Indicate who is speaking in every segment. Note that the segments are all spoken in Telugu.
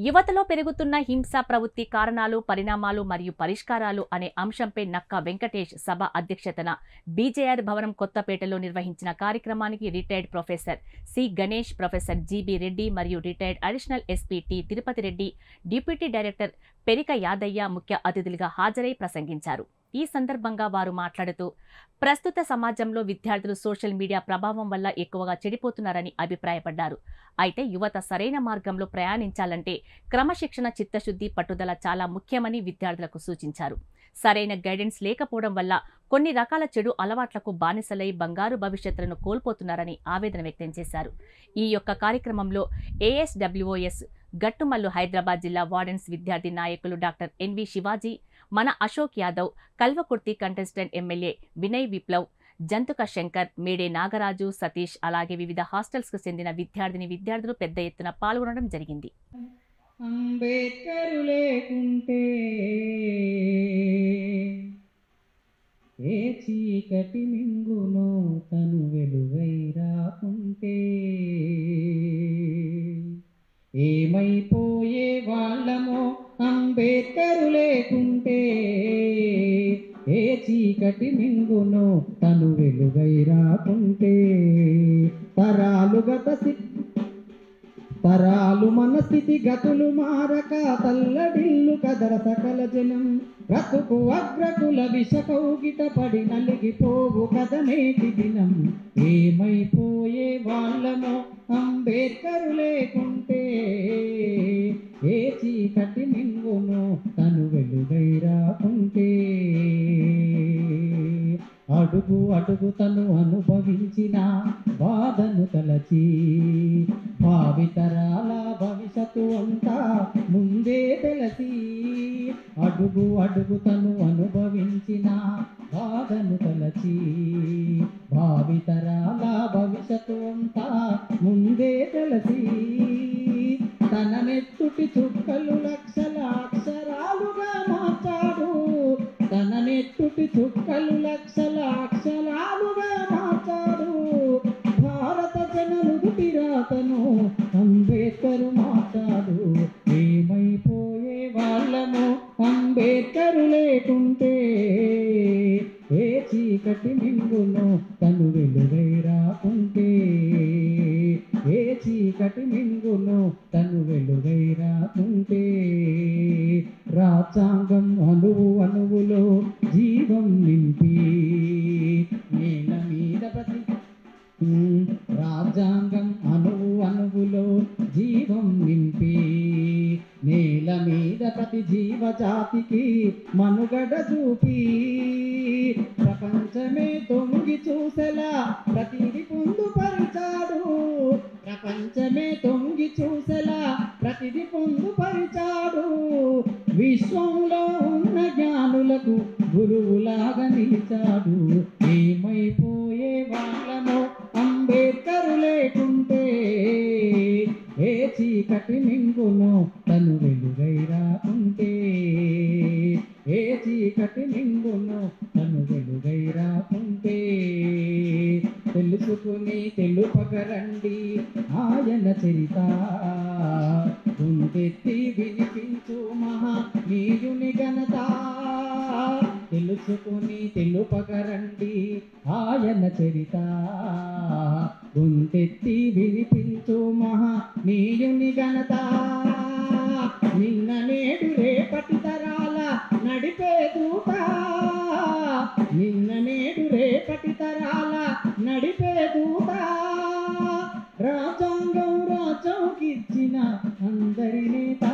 Speaker 1: యువతలో పెరుగుతున్న హింస ప్రవృత్తి కారణాలు పరిణామాలు మరియు పరిష్కారాలు అనే అంశంపై నక్క వెంకటేష్ సభ అధ్యక్షతన బీజేఆర్ భవనం కొత్తపేటలో నిర్వహించిన కార్యక్రమానికి retired professor C Ganesh professor G B Reddy మరియు retired additional S P T Tirupati Reddy deputy director Perika Yadaiah ముఖ్య అతిథులుగా హాజరై ప్రసంగించారు ఈ సందర్భంగా వారు మాట్లాడుతూ ప్రస్తుత సమాజంలో విద్యార్థులు సోషల్ మీడియా ప్రభావం వల్ల ఎక్కువగా చెడిపోతున్నారని అభిప్రాయపడ్డారు అయితే యువత సరైన మార్గంలో ప్రయాణించాలంటే క్రమశిక్షణ చిత్తశుద్ధి పట్టుదల చాలా ముఖ్యమని విద్యార్థులకు సూచించారు సరైన గైడెన్స్ లేకపోవడం వల్ల కొన్ని రకాల చెడు అలవాట్లకు బానిసలై బంగారు భవిష్యత్తులను కోల్పోతున్నారని ఆవేదన వ్యక్తం చేశారు ఈ యొక్క కార్యక్రమంలో ఏఎస్డబ్ల్యూఓఎస్ గట్టుమల్లు హైదరాబాద్ జిల్లా వార్డెన్స్ విద్యార్థి నాయకులు డాక్టర్ ఎన్వి శివాజీ మన అశోక్ యాదవ్ కల్వకుర్తి కంటెస్టెంట్ ఎమ్మెల్యే వినయ్ విప్లవ్ జంతుక శంకర్ మేడే నాగరాజు సతీష్ అలాగే వివిధ హాస్టల్స్కు చెందిన విద్యార్థిని విద్యార్థులు పెద్ద ఎత్తున పాల్గొనడం జరిగింది
Speaker 2: అంబేద్కరు లేకుంటే ఏ చీకటి మింగునో తను వెలుగై రాకుంటే ఏమైపోయే వాళ్ళమో అంబేద్కరు లేకుంటే ఏ చీకటి మింగునో తను వెలుగై రాకుంటే తరాలు గత సి- తరాలు మన స్థితి గతులు మారక తల్లడిల్లు కదర సకల జనం బ్రతుకు అగ్రకుల విషకౌగిట పడి నలిగిపోవు కదనేటి దినం ఏమైపోయే వాళ్ళమో అంబేద్కరు లేకుంటే ఏ చీకటి మింగును తను వెలుగై రాకుంటే అడుగు అడుగు తను అనుభవించిన బాధను తలచి భావితరాల భవిష్యత్తు అంతా ముందే తెలిసి అడుగు అడుగు తను అనుభవించిన బాధను తలచి భావితరాల భవిష్యత్తు అంతా ముందే తెలిసి తన నెత్తుటి చుక్కలు లక్షల అక్షరాలుగా మార్చాడు తన నెత్తుటి చుక్కలు లక్షల అక్షరాలుగా మార్చాడు భారత జననుడి రాతను అంబేద్కరు మాట్లాడు ఏమైపోయే వాళ్ళము అంబేద్కరు లేకుంటే ఏ చీకటి మింగును తను వెలుగై రాకుంటే ఏ చీకటి మింగును తను వెలుగై రాకుంటే రాజ్యాంగం అణువు అణువులో జీవం నింపి నేల మీద ప్రతి ఉమ్, రాజ్యాంగం అణువు అణువులో జీవం నింపి నేల మీద ప్రతి జీవజాతికి మనుగడ చూపి ప్రపంచమే తొంగి చూసెలా ప్రతిది పొందుపరిచాడు ప్రపంచమే తొంగి చూసెలా ప్రతిది పొందుపరిచాడు విశ్వంలో ఉన్న జ్ఞానులకు గురువులాగా నిలిచాడు ఏమైపోయే వాళ్ళమో అంబేద్కరు లేకుంటే ఏ చీకటి మింగును తను వెలుగై రాకుంటే ఏ చీకటి మింగును తను వెలుగై రాకుంటే తెలుసుకుని తెలుపగరండి ఆయన చరిత గుండెత్తి వినిపించు మహా నీయుని ఘనత తెలుసుకుని తెలుపగరండి ఆయన చరిత గుండెత్తి వినిపించు మహా నీయుని ఘనత నిన్న నేడు రేపటి తరాల నడిపే దూత నిన్న నేడు రేపటి తరాల నడిపే దూత రాజ్యాంగం రాజ్యంకిచ్చిన అందరి నేత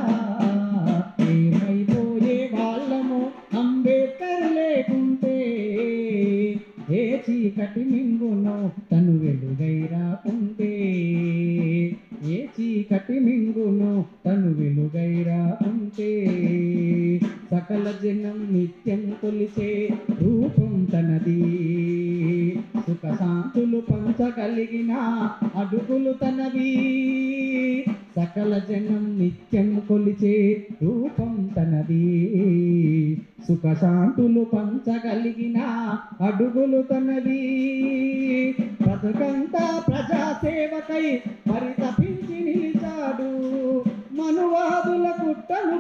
Speaker 2: ఏమైపోయే వాళ్ళము అంబేద్కర్ లేకుంటే ఏ చీకటి మింగునో తను వెలుగై రాకుంటే ఏ చీకటి మింగునో తను వెలుగై రాకుంటే సకల జనం నిత్యం కొలిసే రూపం తనది సుఖ శాంతులు పంచగలిగిన అడుగులు తనవి సకల జనం నిత్యం కొలిచే రూపం తనది సుఖ శాంతులు పంచగలిగిన అడుగులు తనవి బతుకంతా ప్రజాసేవకై పరితపించి నిలిచాడు మనువాదుల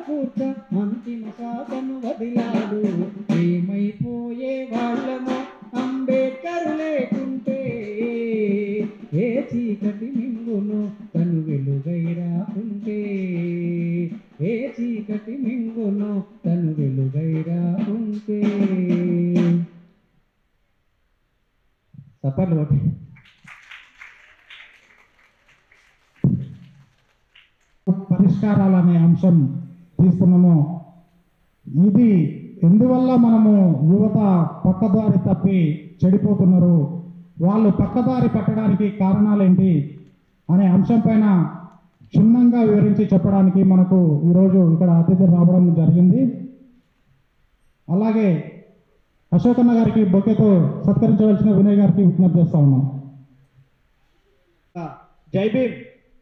Speaker 2: కూర్చ అంతిమ శ్వాసను వదిలాడు ఏమైపోయే వాళ్ళము అంబేద్కర్ లేకుంటే ఏ చీకటి మింగును తను వెలుగై రాకుంటే ఏ చీకటి మింగును తను వెలుగై రాకుంటే సపర్లు ఒకటి
Speaker 3: పరిష్కారాలు అనే అంశం తీసుకున్నాము ఇది ఎందువల్ల మనము యువత పక్కదారి తప్పి చెడిపోతున్నారు వాళ్ళు పక్కదారి పట్టడానికి కారణాలేంటి అనే అంశం పైన క్షుణ్ణంగా వివరించి చెప్పడానికి మనకు ఈరోజు ఇక్కడ అతిథులు రావడం జరిగింది అలాగే అశోకన్న గారికి బొకేతో సత్కరించవలసిన వినయ్ గారికి విజ్ఞప్తి చేస్తా ఉన్నాం
Speaker 4: జై భీమ్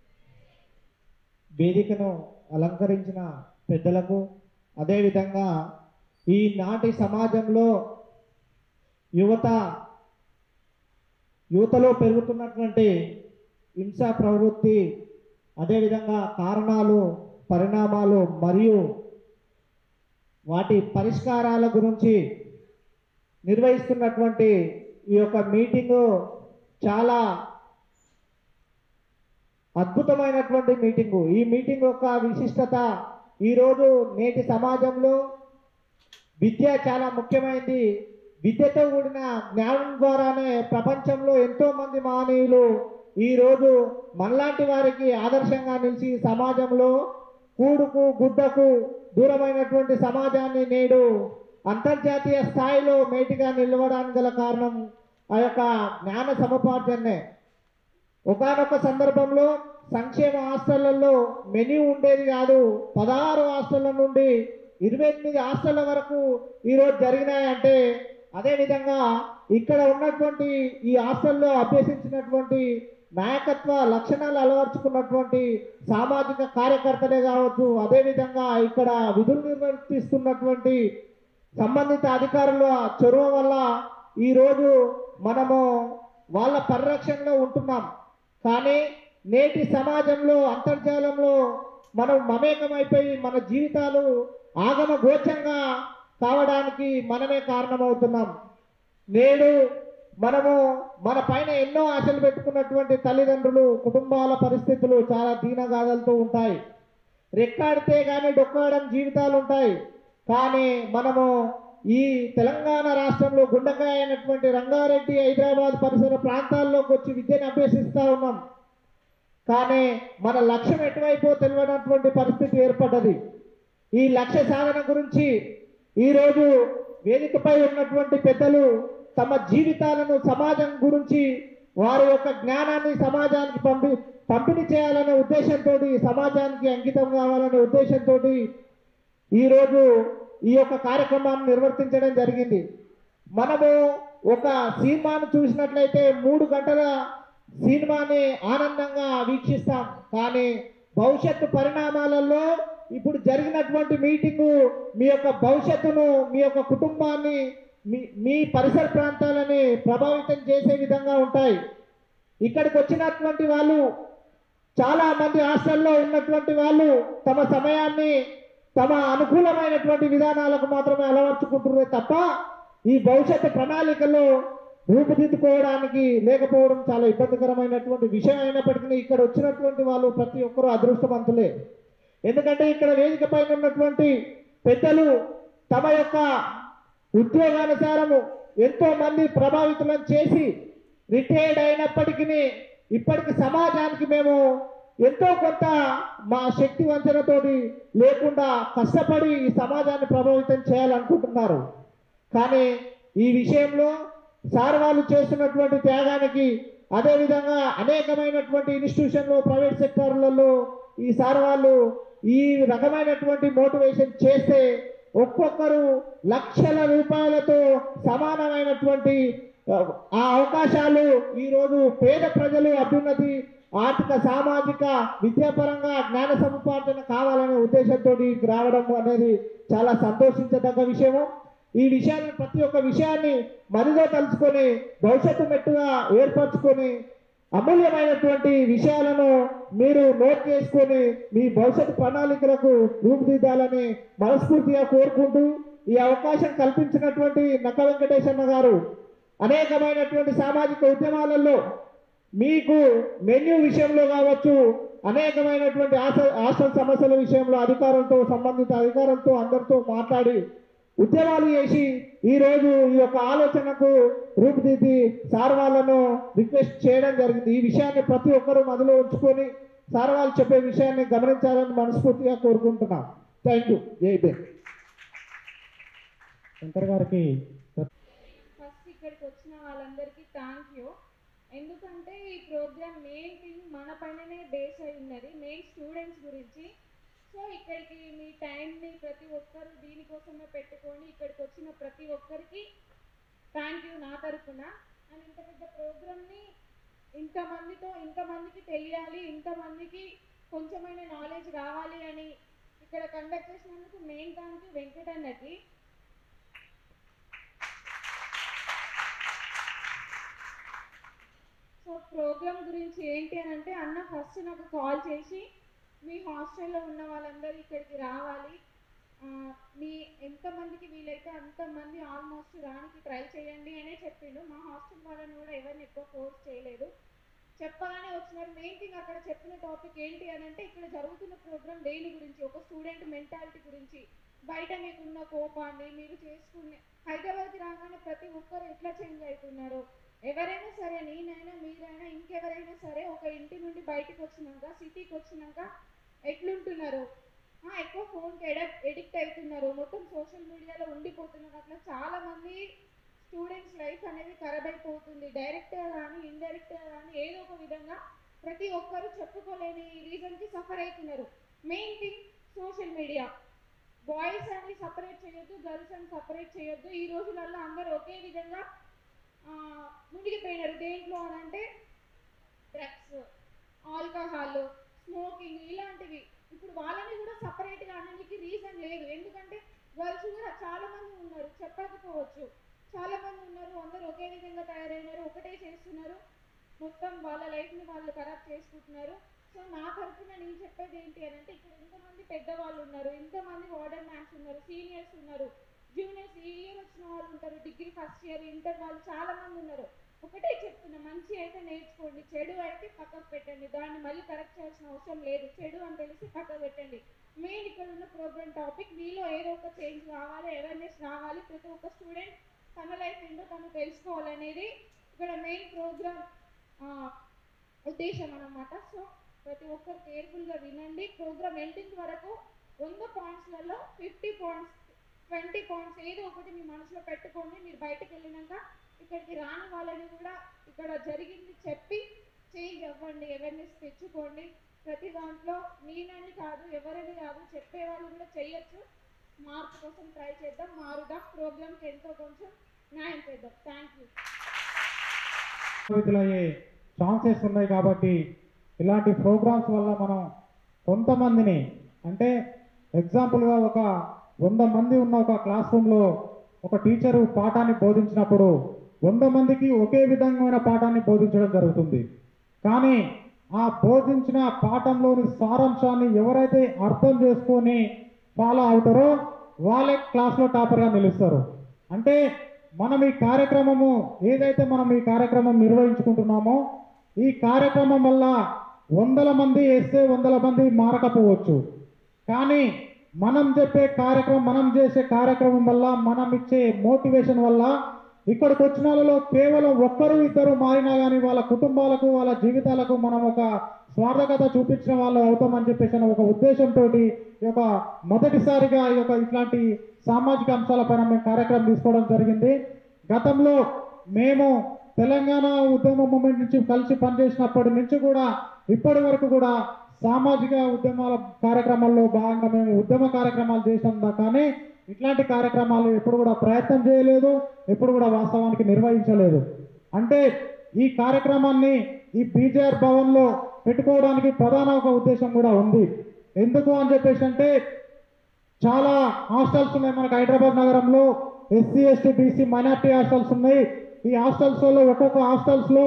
Speaker 4: వేదికను అలంకరించిన పెద్దలకు అదేవిధంగా ఈనాటి సమాజంలో యువత యువతలో పెరుగుతున్నటువంటి హింసా ప్రవృత్తి అదేవిధంగా కారణాలు పరిణామాలు మరియు వాటి పరిష్కారాల గురించి నిర్వహిస్తున్నటువంటి ఈ యొక్క మీటింగు చాలా అద్భుతమైనటువంటి మీటింగు ఈ మీటింగ్ యొక్క విశిష్టత ఈరోజు నేటి సమాజంలో విద్య చాలా ముఖ్యమైనది విద్యతో కూడిన జ్ఞానం ద్వారానే ప్రపంచంలో ఎంతో మంది మహనీయులు ఈరోజు మనలాంటి వారికి ఆదర్శంగా నిలిచి సమాజంలో కూడుకు గుడ్డకు దూరమైనటువంటి సమాజాన్ని నేడు అంతర్జాతీయ స్థాయిలో మేటిగా నిలవడానికి గల కారణం ఆ యొక్క జ్ఞాన సముపార్జనే ఒకనొక సందర్భంలో సంక్షేమ హాస్టళ్లలో మెనూ ఉండేది కాదు పదహారు హాస్టళ్ల నుండి ఇరవై ఎనిమిది హాస్టళ్ల వరకు ఈరోజు జరిగినాయంటే అదేవిధంగా ఇక్కడ ఉన్నటువంటి ఈ హాస్టల్లో అభ్యసించినటువంటి నాయకత్వ లక్షణాలు అలవర్చుకున్నటువంటి సామాజిక కార్యకర్తలే కావచ్చు అదేవిధంగా ఇక్కడ విధులు నిర్వర్తిస్తున్నటువంటి సంబంధిత అధికారుల చొరవ వల్ల ఈరోజు మనము వాళ్ళ పరిరక్షణలో ఉంటున్నాం కానీ నేటి సమాజంలో అంతర్జాలంలో మనం మమేకమైపోయి మన జీవితాలు ఆగమ గోచంగా కావడానికి మనమే కారణమవుతున్నాం నేడు మనము మన పైన ఎన్నో ఆశలు పెట్టుకున్నటువంటి తల్లిదండ్రులు కుటుంబాల పరిస్థితులు చాలా దీనగాథలతో ఉంటాయి రెక్కాడితే కానీ డొక్కాడని జీవితాలు ఉంటాయి కానీ మనము ఈ తెలంగాణ రాష్ట్రంలో గుండకాయ అయినటువంటి రంగారెడ్డి హైదరాబాద్ పరిసర ప్రాంతాల్లోకి వచ్చి విద్యను అభ్యసిస్తూ ఉన్నాం కానీ మన లక్ష్యం ఎటువైపో తెలియనటువంటి పరిస్థితి ఏర్పడ్డది ఈ లక్ష్య సాధన గురించి ఈరోజు వేదికపై ఉన్నటువంటి పెద్దలు తమ జీవితాలను సమాజం గురించి వారి యొక్క జ్ఞానాన్ని సమాజానికి పంపి పంపిణీ చేయాలనే ఉద్దేశంతో సమాజానికి అంకితం కావాలనే ఉద్దేశంతో ఈరోజు ఈ యొక్క కార్యక్రమాన్ని నిర్వర్తించడం జరిగింది మనము ఒక సినిమాను చూసినట్లయితే మూడు గంటల సినిమాని ఆనందంగా వీక్షిస్తాం కానీ భవిష్యత్తు పరిణామాలలో ఇప్పుడు జరిగినటువంటి మీటింగు మీ యొక్క భవిష్యత్తును మీ యొక్క కుటుంబాన్ని మీ మీ పరిసర ప్రాంతాలని ప్రభావితం చేసే విధంగా ఉంటాయి ఇక్కడికి వచ్చినటువంటి వాళ్ళు చాలా మంది హాస్టల్లో ఉన్నటువంటి వాళ్ళు తమ సమయాన్ని తమ అనుకూలమైనటువంటి విధానాలకు మాత్రమే అలవర్చుకుంటున్నారే తప్ప ఈ భవిష్యత్తు ప్రణాళికలో రూపుదిద్దుకోవడానికి లేకపోవడం చాలా ఇబ్బందికరమైనటువంటి విషయం అయినప్పటికీ ఇక్కడ వచ్చినటువంటి వాళ్ళు ప్రతి ఒక్కరూ అదృష్టవంతులే ఎందుకంటే ఇక్కడ వేదిక పైన ఉన్నటువంటి పెద్దలు తమ యొక్క ఉద్యోగానుసారము ఎంతో మంది ప్రభావితులను చేసి రిటైర్డ్ అయినప్పటికీ ఇప్పటికి సమాజానికి మేము ఎంతో కొంత మా శక్తి వంచనతోటి లేకుండా కష్టపడి ఈ సమాజాన్ని ప్రభావితం చేయాలనుకుంటున్నారు కానీ ఈ విషయంలో సార్ వాళ్ళు చేస్తున్నటువంటి త్యాగానికి అదేవిధంగా అనేకమైనటువంటి ఇన్స్టిట్యూషన్లు ప్రైవేట్ సెక్టార్లలో ఈ సార్ వాళ్ళు ఈ రకమైనటువంటి మోటివేషన్ చేస్తే ఒక్కొక్కరు లక్షల రూపాయలతో సమానమైనటువంటి ఆ, ఆ అవకాశాలు ఈరోజు పేద ప్రజలు అభ్యున్నతి ఆర్థిక సామాజిక విద్యాపరంగా జ్ఞాన సముపార్జన కావాలనే ఉద్దేశంతో రావడం అనేది చాలా సంతోషించదగ్గ విషయము ఈ విషయాన్ని ప్రతి ఒక్క విషయాన్ని మరిలో తలుచుకొని భవిష్యత్తు మెట్టుగా ఏర్పరచుకొని అమూల్యమైనటువంటి విషయాలను మీరు నోట్ చేసుకొని మీ భవిష్యత్ ప్రణాళికలకు రూపుదిద్దాలని మనస్ఫూర్తిగా కోరుకుంటూ ఈ అవకాశం కల్పించినటువంటి నక్క వెంకటేశన్న గారు అనేకమైనటువంటి సామాజిక ఉద్యమాలలో మీకు మెన్యూ విషయంలో కావచ్చు అనేకమైనటువంటి హాస్టల్ హాస్టల్ సమస్యల విషయంలో అధికారులతో సంబంధిత అధికారులతో అందరితో మాట్లాడి ఉద్యమాలు చేసి ఈ రోజు ఈ యొక్క ఆలోచనకు రూపుదిద్ది సార్ వాళ్ళను రిక్వెస్ట్ చేయడం జరిగింది ఈ విషయాన్ని ప్రతి ఒక్కరూ మదిలో ఉంచుకొని సార్ వాళ్ళు చెప్పే విషయాన్ని గమనించాలని మనస్ఫూర్తిగా కోరుకుంటున్నాం థ్యాంక్ యూ జై భీమ్
Speaker 3: శంకర్ గారికి
Speaker 5: ఫస్ట్ ఇక్కడికి వచ్చిన వాళ్ళందరికీ థ్యాంక్ యూ ఎందుకంటే ఈ ప్రోగ్రామ్ మెయిన్ థింగ్ మన పైననే బేస్ అయి ఉన్నది మెయిన్ స్టూడెంట్స్ గురించి సో ఇక్కడికి మీ టైంని ప్రతి ఒక్కరు దీనికోసమే పెట్టుకొని ఇక్కడికి వచ్చిన ప్రతి ఒక్కరికి థ్యాంక్ యూ నా తరఫున అండ్ ఇంత పెద్ద ప్రోగ్రామ్ని ఇంతమందితో ఇంతమందికి తెలియాలి ఇంతమందికి కొంచెమైనా నాలెడ్జ్ రావాలి అని ఇక్కడ కండక్ట్ చేసినందుకు మెయిన్ థ్యాంక్ యూ వెంకటన్నకి సో ప్రోగ్రామ్ గురించి ఏంటి అని అంటే అన్న ఫస్ట్ నాకు కాల్ చేసి మీ హాస్టల్లో ఉన్న వాళ్ళందరూ ఇక్కడికి రావాలి ఆ, మీ ఎంతమందికి వీలైతే అంతమంది ఆల్మోస్ట్ రానికి ట్రై చేయండి అనే చెప్పిండు మా హాస్టల్ వాళ్ళని కూడా ఎవరిని ఎక్కువ ఫోర్స్ చేయలేదు చెప్పగానే వచ్చినారు మెయిన్ థింగ్ అక్కడ చెప్పిన టాపిక్ ఏంటి అని అంటే ఇక్కడ జరుగుతున్న ప్రోగ్రామ్ దేని గురించి ఒక స్టూడెంట్ మెంటాలిటీ గురించి బయట మీకున్న కోపాన్ని మీరు చేసుకునే హైదరాబాద్కి రాగానే ప్రతి ఒక్కరు ఎట్లా చేంజ్ అవుతున్నారు ఎవరైనా సరే నేనైనా మీరైనా ఇంకెవరైనా సరే ఒక ఇంటి నుండి బయటకు వచ్చినాక సిటీకి వచ్చినాక ఎట్లుంటున్నారు ఆ, ఎక్కువ ఫోన్కి ఎడక్ట్ ఎడిక్ట్ అవుతున్నారు మొత్తం సోషల్ మీడియాలో ఉండిపోతున్నారు అట్లా చాలా మంది స్టూడెంట్స్ లైఫ్ అనేది ఖరాబ్ అయిపోతుంది డైరెక్ట్గా కానీ ఇండైరెక్ట్గా కానీ ఏదో ఒక విధంగా ప్రతి ఒక్కరు చెప్పుకోలేని రీజన్కి సఫర్ అవుతున్నారు main thing social media boys అని సపరేట్ చేయొద్దు గర్ల్స్ అని సపరేట్ చేయొద్దు ఈ రోజులలో అందరూ ఒకే విధంగా ఆ, మునిగిపోయినారు దేంట్లో అని అంటే డ్రగ్స్ ఆల్కహాల్ స్మోకింగ్ ఇలాంటివి ఇప్పుడు వాళ్ళని కూడా సపరేట్గా అనడానికి రీజన్ లేదు ఎందుకంటే గర్ల్స్ కూడా చాలా మంది ఉన్నారు చెప్పకపోవచ్చు చాలా మంది ఉన్నారు అందరూ ఒకే విధంగా తయారైనారు ఒకటే చేస్తున్నారు మొత్తం వాళ్ళ లైఫ్ని వాళ్ళు ఖరాబ్ చేసుకుంటున్నారు సో నా తరఫున నేను చెప్పేది ఏంటి అని అంటే ఇక్కడ ఎంతమంది పెద్దవాళ్ళు ఉన్నారు ఎంతమంది వార్డర్ మ్యాన్స్ ఉన్నారు సీనియర్స్ ఉన్నారు జూనియర్స్ ఈ ఇయర్ వచ్చిన వాళ్ళు ఉంటారు డిగ్రీ ఫస్ట్ ఇయర్ ఇంటర్ వాళ్ళు చాలా మంది ఉన్నారు ఒకటే చెప్తున్నా మంచి అయితే నేర్చుకోండి చెడు అయితే పక్కకు పెట్టండి దాన్ని మళ్ళీ కరెక్ట్ చేయాల్సిన అవసరం లేదు చెడు అని తెలిసి పక్కకు పెట్టండి మెయిన్ ఇక్కడ ఉన్న ప్రోగ్రామ్ టాపిక్ మీలో ఏదో ఒక చేంజ్ రావాలి అవేర్నెస్ రావాలి ప్రతి ఒక్క స్టూడెంట్ తన లైఫ్ ఏంటో తను తెలుసుకోవాలనేది ఇక్కడ మెయిన్ ప్రోగ్రామ్ ఉద్దేశం అన్నమాట సో ప్రతి ఒక్కరు కేర్ఫుల్గా వినండి ప్రోగ్రామ్ ఎండింగ్ వరకు వంద పాయింట్స్లలో ఫిఫ్టీ పాయింట్స్ ట్వంటీ పాయింట్స్ ఏదో ఒకటి మీ మనసులో పెట్టుకోండి మీరు బయటకు వెళ్ళినాక ఇక్కడికి రాని వాళ్ళని కూడా ఇక్కడ జరిగింది చెప్పి చేంజ్ అవ్వండి అవేర్నెస్ తెచ్చుకోండి ప్రతి దాంట్లో నేనని కాదు ఎవరని కాదు చెప్పే వాళ్ళు కూడా చెయ్యొచ్చు మార్పు కోసం ట్రై చేద్దాం మారుదాం ప్రోగ్రామ్కి ఎంతో కొంచెం న్యాయం చేద్దాం థ్యాంక్ యూ
Speaker 3: విధులయ్యే ఛాన్సెస్ ఉన్నాయి కాబట్టి ఇలాంటి ప్రోగ్రామ్స్ వల్ల మనం కొంతమందిని అంటే ఎగ్జాంపుల్గా ఒక వంద మంది ఉన్న ఒక క్లాస్ రూమ్లో ఒక టీచరు పాఠాన్ని బోధించినప్పుడు వంద మందికి ఒకే విధమైన పాఠాన్ని బోధించడం జరుగుతుంది కానీ ఆ బోధించిన పాఠంలోని సారాంశాన్ని ఎవరైతే అర్థం చేసుకొని ఫాలో అవుతారో వాళ్ళే క్లాస్లో టాపర్గా నిలుస్తారు అంటే మనం ఈ కార్యక్రమము ఏదైతే మనం ఈ కార్యక్రమం నిర్వహించుకుంటున్నామో ఈ కార్యక్రమం వల్ల వందల మంది వేస్తే వందల మంది మారకపోవచ్చు కానీ మనం చెప్పే కార్యక్రమం మనం చేసే కార్యక్రమం వల్ల మనం ఇచ్చే మోటివేషన్ వల్ల ఇక్కడికి వచ్చిన వాళ్ళలో కేవలం ఒక్కరు ఇద్దరు మారినా కానీ వాళ్ళ కుటుంబాలకు వాళ్ళ జీవితాలకు మనం ఒక స్వార్థకత చూపించిన వాళ్ళు అవుతామని చెప్పేసి అనే ఒక ఉద్దేశంతో ఈ యొక్క మొదటిసారిగా ఈ యొక్క ఇట్లాంటి సామాజిక అంశాలపైన మేము కార్యక్రమం తీసుకోవడం జరిగింది గతంలో మేము తెలంగాణ ఉద్యమ మూమెంట్ నుంచి కలిసి పనిచేసినప్పటి నుంచి కూడా ఇప్పటి వరకు కూడా సామాజిక ఉద్యమాల కార్యక్రమాల్లో భాగంగా మేము ఉద్యమ కార్యక్రమాలు చేసాం దా- కానీ ఇట్లాంటి కార్యక్రమాలు ఎప్పుడు కూడా ప్రయత్నం చేయలేదు ఎప్పుడు కూడా వాస్తవానికి నిర్వహించలేదు అంటే ఈ కార్యక్రమాన్ని ఈ బీజేఆర్ భవన్లో పెట్టుకోవడానికి ప్రధాన ఒక ఉద్దేశం కూడా ఉంది ఎందుకు అని చెప్పేసి అంటే చాలా హాస్టల్స్ ఉన్నాయి మనకు హైదరాబాద్ నగరంలో S C S T B C minority hostels ఉన్నాయి ఈ హాస్టల్స్లో ఒక్కొక్క హాస్టల్స్లో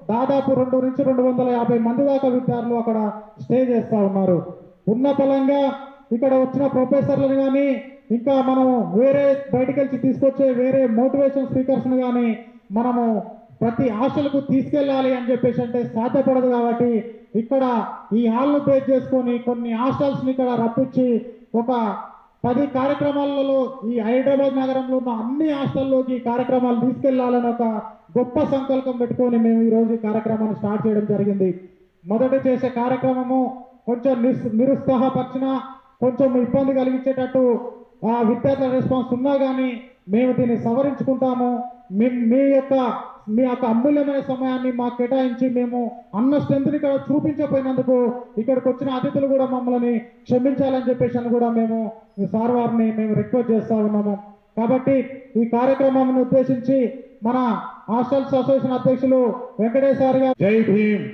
Speaker 3: దాదాపు రెండు నుంచి రెండు వందల యాభై మంది దాకా విద్యార్థులు అక్కడ స్టే చేస్తూ ఉన్నారు ఉన్న ఫలంగా ఇక్కడ వచ్చిన ప్రొఫెసర్లను కానీ ఇంకా మనం వేరే బయటికి వెళ్ళి తీసుకొచ్చే వేరే మోటివేషన్ స్పీకర్స్ని కానీ మనము ప్రతి హాస్టల్కు తీసుకెళ్ళాలి అని చెప్పేసి అంటే సాధ్యపడదు కాబట్టి ఇక్కడ ఈ హాల్ను బేస్ చేసుకొని కొన్ని హాస్టల్స్ని ఇక్కడ రప్పించి ఒక పది కార్యక్రమాలలో ఈ హైదరాబాద్ నగరంలో ఉన్న అన్ని హాస్టల్లోకి ఈ కార్యక్రమాలు తీసుకెళ్లాలని ఒక గొప్ప సంకల్పం పెట్టుకొని మేము ఈరోజు ఈ కార్యక్రమాన్ని స్టార్ట్ చేయడం జరిగింది మొదట చేసే కార్యక్రమము కొంచెం నిస్ నిరుత్సాహపరిచిన కొంచెం ఇబ్బంది కలిగించేటట్టు ఆ విద్యార్థుల రెస్పాన్స్ ఉన్నా కానీ మేము దీన్ని సవరించుకుంటాము మీ మీ యొక్క మీ యొక్క అమూల్యమైన సమయాన్ని మాకు కేటాయించి మేము అన్న స్ట్రెంత్ని ఇక్కడ చూపించకపోయినందుకు ఇక్కడికి వచ్చిన అతిథులు కూడా మమ్మల్ని క్షమించాలని చెప్పేసి అని కూడా మేము ఈ సార్ వారిని మేము రిక్వెస్ట్ చేస్తా ఉన్నాము కాబట్టి ఈ కార్యక్రమాన్ని ఉద్దేశించి మన హాస్టల్స్ అసోసియేషన్ అధ్యక్షులు వెంకటేశ్వర గారు
Speaker 6: జై భీమ్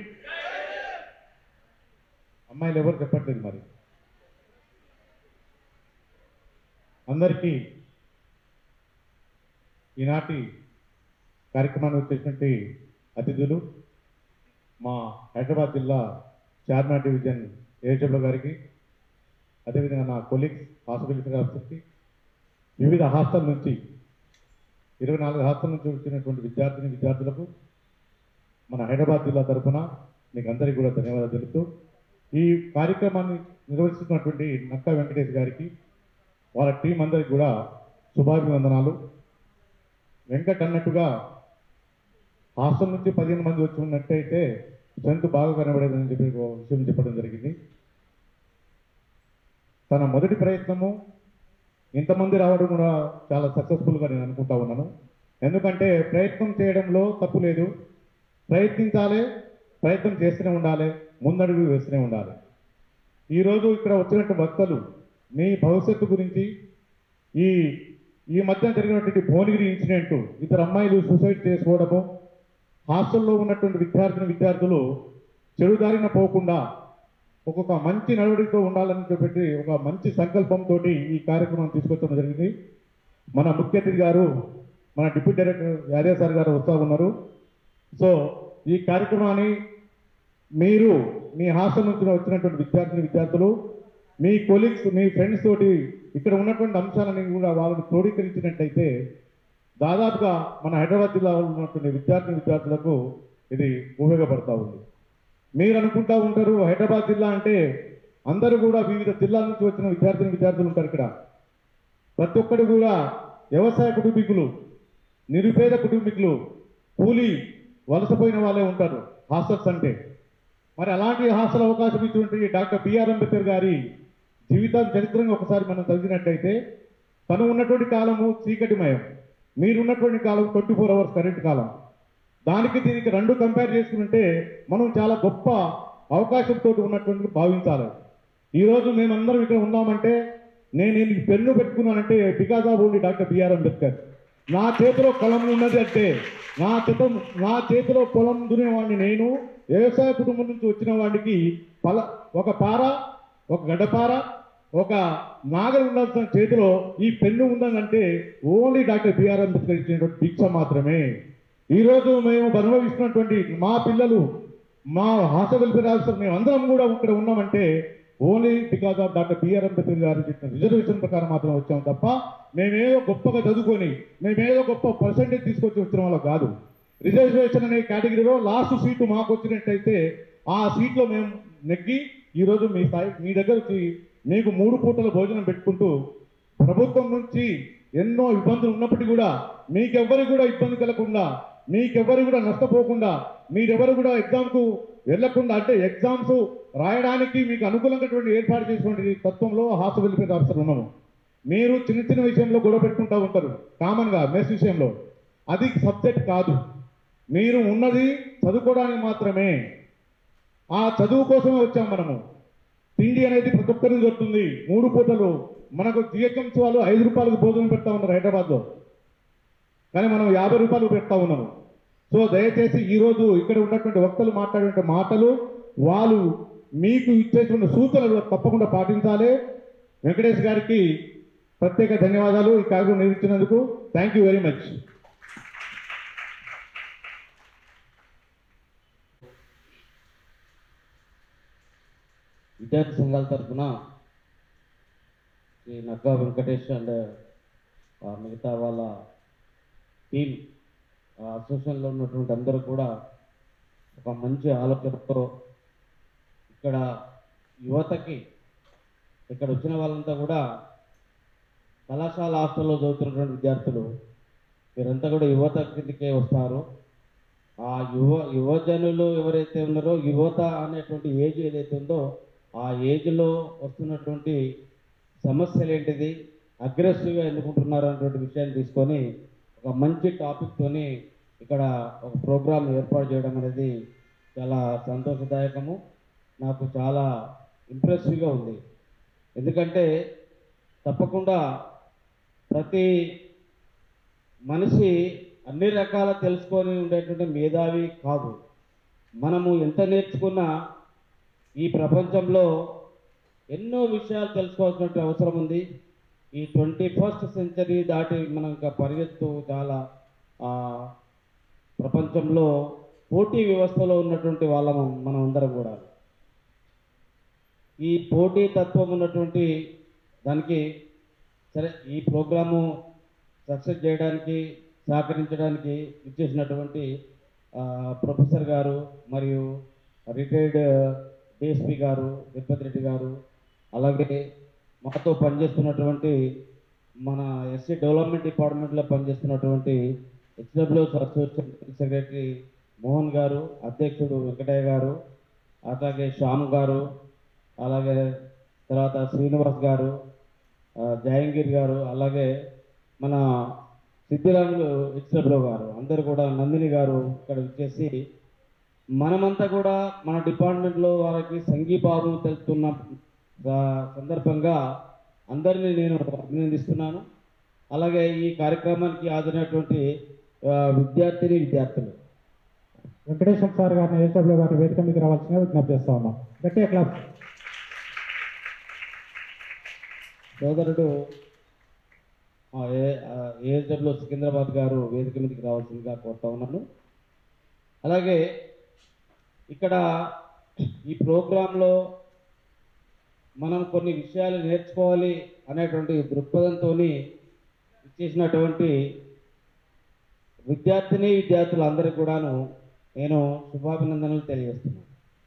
Speaker 6: అమ్మాయిలు ఎవరు చెప్పట్లేదు మరి అందరికీ ఈనాటి కార్యక్రమానికి వచ్చేటువంటి అతిథులు మా హైదరాబాద్ జిల్లా చార్మినార్ డివిజన్ ఏజబ్ల గారికి అదేవిధంగా నా కొలీగ్స్ హాస్పిటల్ ఆఫీసర్కి వివిధ హాస్టల్ నుంచి ఇరవై నాలుగు హాస్టల్ నుంచి వచ్చినటువంటి విద్యార్థిని విద్యార్థులకు మన హైదరాబాద్ జిల్లా తరఫున మీకు అందరికీ కూడా ధన్యవాదాలు తెలుపుతూ ఈ కార్యక్రమాన్ని నిర్వహిస్తున్నటువంటి నక్కా వెంకటేష్ గారికి వాళ్ళ టీం అందరికి కూడా శుభాభివందనాలు వెంకట్ అన్నట్టుగా హాస్టల్ నుంచి పదిహేను మంది వచ్చి ఉన్నట్టయితే స్ట్రెంత్ బాగా కనబడేదని చెప్పి ఒక విషయం చెప్పడం జరిగింది తన మొదటి ప్రయత్నము ఇంతమంది రావడం కూడా చాలా సక్సెస్ఫుల్గా నేను అనుకుంటా ఉన్నాను ఎందుకంటే ప్రయత్నం చేయడంలో తప్పు లేదు ప్రయత్నించాలి ప్రయత్నం చేస్తూనే ఉండాలి ముందడుగు వేస్తూనే ఉండాలి ఈరోజు ఇక్కడ వచ్చినట్టు వక్తలు మీ భవిష్యత్తు గురించి ఈ ఈ మధ్య జరిగినటువంటి భువనగిరి ఇన్సిడెంట్ ఇద్దరు అమ్మాయిలు సూసైడ్ చేసుకోవడము హాస్టల్లో ఉన్నటువంటి విద్యార్థిని విద్యార్థులు చెడుదారిన పోకుండా ఒక్కొక్క మంచి నడవడితో ఉండాలని చెప్పి ఒక మంచి సంకల్పంతో ఈ కార్యక్రమం తీసుకొచ్చడం జరిగింది మన ముఖ్య అతిథి గారు మన డిప్యూటీ డైరెక్టర్ యాదవ్ సార్ గారు వస్తూ ఉన్నారు సో ఈ కార్యక్రమాన్ని మీరు మీ హాస్టల్ నుంచి వచ్చినటువంటి విద్యార్థిని విద్యార్థులు మీ కొలీగ్స్ మీ ఫ్రెండ్స్ తోటి ఇక్కడ ఉన్నటువంటి అంశాలని కూడా వాళ్ళని క్రోడీకరించినట్టయితే దాదాపుగా మన హైదరాబాద్ జిల్లాలో ఉన్నటువంటి విద్యార్థిని విద్యార్థులకు ఇది ఉపయోగపడతా ఉంది మీరు అనుకుంటా ఉంటారు హైదరాబాద్ జిల్లా అంటే అందరూ కూడా వివిధ జిల్లాల నుంచి వచ్చిన విద్యార్థిని విద్యార్థులు ఉంటారు ఇక్కడ ప్రతి ఒక్కరు కూడా వ్యవసాయ కుటుంబీకులు నిరుపేద కుటుంబీకులు కూలీ వలసపోయిన వాళ్ళే ఉంటారు హాస్టల్స్ అంటే మరి అలాంటి హాస్టల్ అవకాశం ఇచ్చినటువంటి డాక్టర్ బిఆర్ అంబేద్కర్ గారి జీవితం చరిత్రను ఒకసారి మనం చదివినట్టయితే తను ఉన్నటువంటి కాలము చీకటిమయం మీరున్నటువంటి కాలం ట్వంటీ ఫోర్ అవర్స్ కరెంట్ కాలం దానికి దీనికి రెండు కంపేర్ చేసుకుంటే మనం చాలా గొప్ప అవకాశంతో ఉన్నటువంటి భావించాలి ఈరోజు మేమందరం ఇక్కడ ఉన్నామంటే నేను ఈ పెన్ను పెట్టుకున్నానంటే because of only doctor B R Ambedkar నా చేతిలో కలం ఉన్నది అంటే నా చేత నా చేతిలో పొలం దున్నేవాడిని నేను వ్యవసాయ కుటుంబం నుంచి వచ్చిన వాడికి పల ఒక పార ఒక గడ్డపార ఒక నాగలి ఉండాల్సిన చేతిలో ఈ పెన్ను ఉందంటే ఓన్లీ డాక్టర్ బిఆర్ అంబేద్కర్ ఇచ్చినటువంటి భిక్ష మాత్రమే ఈరోజు మేము అనుభవిస్తున్నటువంటి మా పిల్లలు మా హాస్టల్ వెల్ఫేర్ ఆఫీసర్ మేము అందరం కూడా ఇక్కడ ఉన్నామంటే only because of doctor B R Ambedkar garu చెప్పిన రిజర్వేషన్ ప్రకారం మాత్రం వచ్చాం తప్ప మేమేదో గొప్పగా చదువుకొని మేమేదో గొప్ప పర్సంటేజ్ తీసుకొచ్చి వచ్చిన వాళ్ళం కాదు రిజర్వేషన్ అనే కేటగిరీలో లాస్ట్ సీటు మాకు వచ్చినట్టయితే ఆ సీట్లో మేము నెగ్గి ఈరోజు మీ స్థాయి మీ దగ్గరికి మీకు మూడు పూటల భోజనం పెట్టుకుంటూ ప్రభుత్వం నుంచి ఎన్నో ఇబ్బందులు ఉన్నప్పటికీ కూడా మీకెవ్వరు కూడా ఇబ్బంది కలగకుండా మీకెవ్వరు కూడా నష్టపోకుండా మీరెవరు కూడా ఎగ్జామ్కు వెళ్లకుండా అంటే ఎగ్జామ్స్ రాయడానికి మీకు అనుకూలంగాటువంటి ఏర్పాటు చేసినటువంటి తత్వంలో హాస్టల్ వెల్ఫేర్ ఆఫీసర్ ఉన్నాము మీరు చిన్న చిన్న విషయంలో గొడవ పెట్టుకుంటూ ఉంటారు కామన్గా మెస్ విషయంలో అది సబ్జెక్ట్ కాదు మీరు ఉన్నది చదువుకోవడానికి మాత్రమే ఆ చదువు కోసమే వచ్చాం మనము తిండి అనేది ప్రతి ఒక్కరికి దొరుకుతుంది మూడు పూటలు మనకు జిహెచ్ఎంసీ వాళ్ళు ఐదు రూపాయలకు భోజనం పెడతా ఉన్నారు హైదరాబాద్లో కానీ మనం యాభై రూపాయలు పెడతా ఉన్నాము సో దయచేసి ఈరోజు ఇక్కడ ఉన్నటువంటి వక్తలు మాట్లాడే మాటలు వాళ్ళు మీకు ఇచ్చేటువంటి సూచనలు తప్పకుండా పాటించాలి వెంకటేష్ గారికి ప్రత్యేక ధన్యవాదాలు ఈ కార్యక్రమం నిర్వహించినందుకు థ్యాంక్ యూ వెరీ మచ్
Speaker 7: విద్యార్థి సంఘాల తరఫున శ్రీ నక్కా వెంకటేష్ అండ్ ఆ, మిగతా వాళ్ళ టీం అసోసియేషన్లో ఉన్నటువంటి అందరూ కూడా ఒక మంచి ఆలోచనతో ఇక్కడ యువతకి ఇక్కడ వచ్చిన వాళ్ళంతా కూడా కళాశాల హాస్టల్లో చదువుతున్నటువంటి విద్యార్థులు వీరంతా కూడా యువత కిందకే వస్తారు ఆ యువ యువజనులు ఎవరైతే ఉన్నారో యువత అనేటువంటి ఏజ్ ఏదైతే ఉందో ఆ ఏజ్లో వస్తున్నటువంటి సమస్యలు ఏంటిది అగ్రెసివ్గా ఎన్నుకుంటున్నారు అనేటువంటి విషయాన్ని తీసుకొని ఒక మంచి టాపిక్తోని ఇక్కడ ఒక ప్రోగ్రాం ఏర్పాటు చేయడం అనేది చాలా సంతోషదాయకము నాకు చాలా ఇంప్రెసివ్గా ఉంది ఎందుకంటే తప్పకుండా ప్రతి మనిషి అన్ని రకాల తెలుసుకొని ఉండేటువంటి మేధావి కాదు మనము ఎంత నేర్చుకున్నా ఈ ప్రపంచంలో ఎన్నో విషయాలు తెలుసుకోవాల్సిన అవసరం ఉంది ఈ ట్వంటీ ఫస్ట్ సెంచరీ దాటి మనం ఇంకా పరిగెత్తు చాలా ఆ, ప్రపంచంలో పోటీ వ్యవస్థలో ఉన్నటువంటి వాళ్ళము మనం అందరం కూడా ఈ పోటీ తత్వం ఉన్నటువంటి దానికి సరే ఈ ప్రోగ్రాము సక్సెస్ చేయడానికి సహకరించడానికి ఇచ్చేసినటువంటి ఆ, ప్రొఫెసర్ గారు మరియు రిటైర్డ్ డిఎస్పి గారు తిరుపతి రెడ్డి గారు అలాగే మాతో పనిచేస్తున్నటువంటి మన ఎస్సీ డెవలప్మెంట్ డిపార్ట్మెంట్లో పనిచేస్తున్నటువంటి హెచ్డబ్ల్యూఎస్ అసోసియేషన్ సెక్రటరీ మోహన్ గారు అధ్యక్షుడు వెంకటయ్య గారు అలాగే శ్యామ్ గారు అలాగే తర్వాత శ్రీనివాస్ గారు ఆ, జయంగిర్ గారు అలాగే మన సిద్ధిరాములు హెచ్డబ్ల్యూ గారు అందరు కూడా నందిని గారు ఇక్కడ వచ్చేసి మనమంతా కూడా మన డిపార్ట్మెంట్లో వారికి సంఘీభావం తెలుపుతున్న ఆ, సందర్భంగా అందరినీ నేను అభినందిస్తున్నాను అలాగే ఈ కార్యక్రమానికి హాజరైనటువంటి ఆ, విద్యార్థిని విద్యార్థులు
Speaker 3: వెంకటేశ్వర సార్ గారిని ఏసబ్లో గారిని వేదిక మీదకి రావాల్సిందిగా విజ్ఞప్తి చేస్తా ఉన్నాం గట్టిగా క్లాస్
Speaker 7: సోదరుడు ఆ, ఏ ఏఎస్డబ్ల్యూ సికింద్రాబాద్ గారు వేదిక మీదకి రావాల్సిందిగా కోరుతా ఉన్నాను అలాగే ఇక్కడ ఈ ప్రోగ్రాంలో మనం కొన్ని విషయాలు నేర్చుకోవాలి అనేటువంటి దృక్పథంతో ఇచ్చేసినటువంటి విద్యార్థిని విద్యార్థులందరికీ కూడాను నేను శుభాభినందనలు తెలియజేస్తున్నాను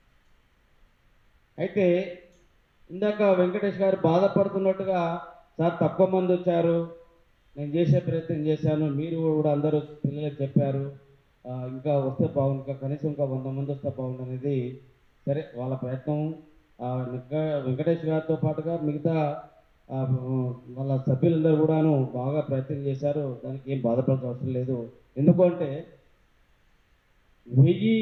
Speaker 7: అయితే ఇందాక వెంకటేష్ గారు బాధపడుతున్నట్టుగా సార్ తక్కువ మంది వచ్చారు నేను చేసే ప్రయత్నం చేశాను మీరు కూడా అందరూ పిల్లలకు చెప్పారు ఆ, ఇంకా వస్తే బాగుంది ఇంకా కనీసం ఇంకా వంద మంది వస్తే బాగుంది అనేది సరే వాళ్ళ ప్రయత్నం ఆ, ఇంకా వెంకటేష్ గారితో పాటుగా మిగతా ఆ, వాళ్ళ సభ్యులందరూ కూడాను బాగా ప్రయత్నం చేశారు దానికి ఏం బాధపడాల్సిన అవసరం లేదు ఎందుకంటే వెయ్యి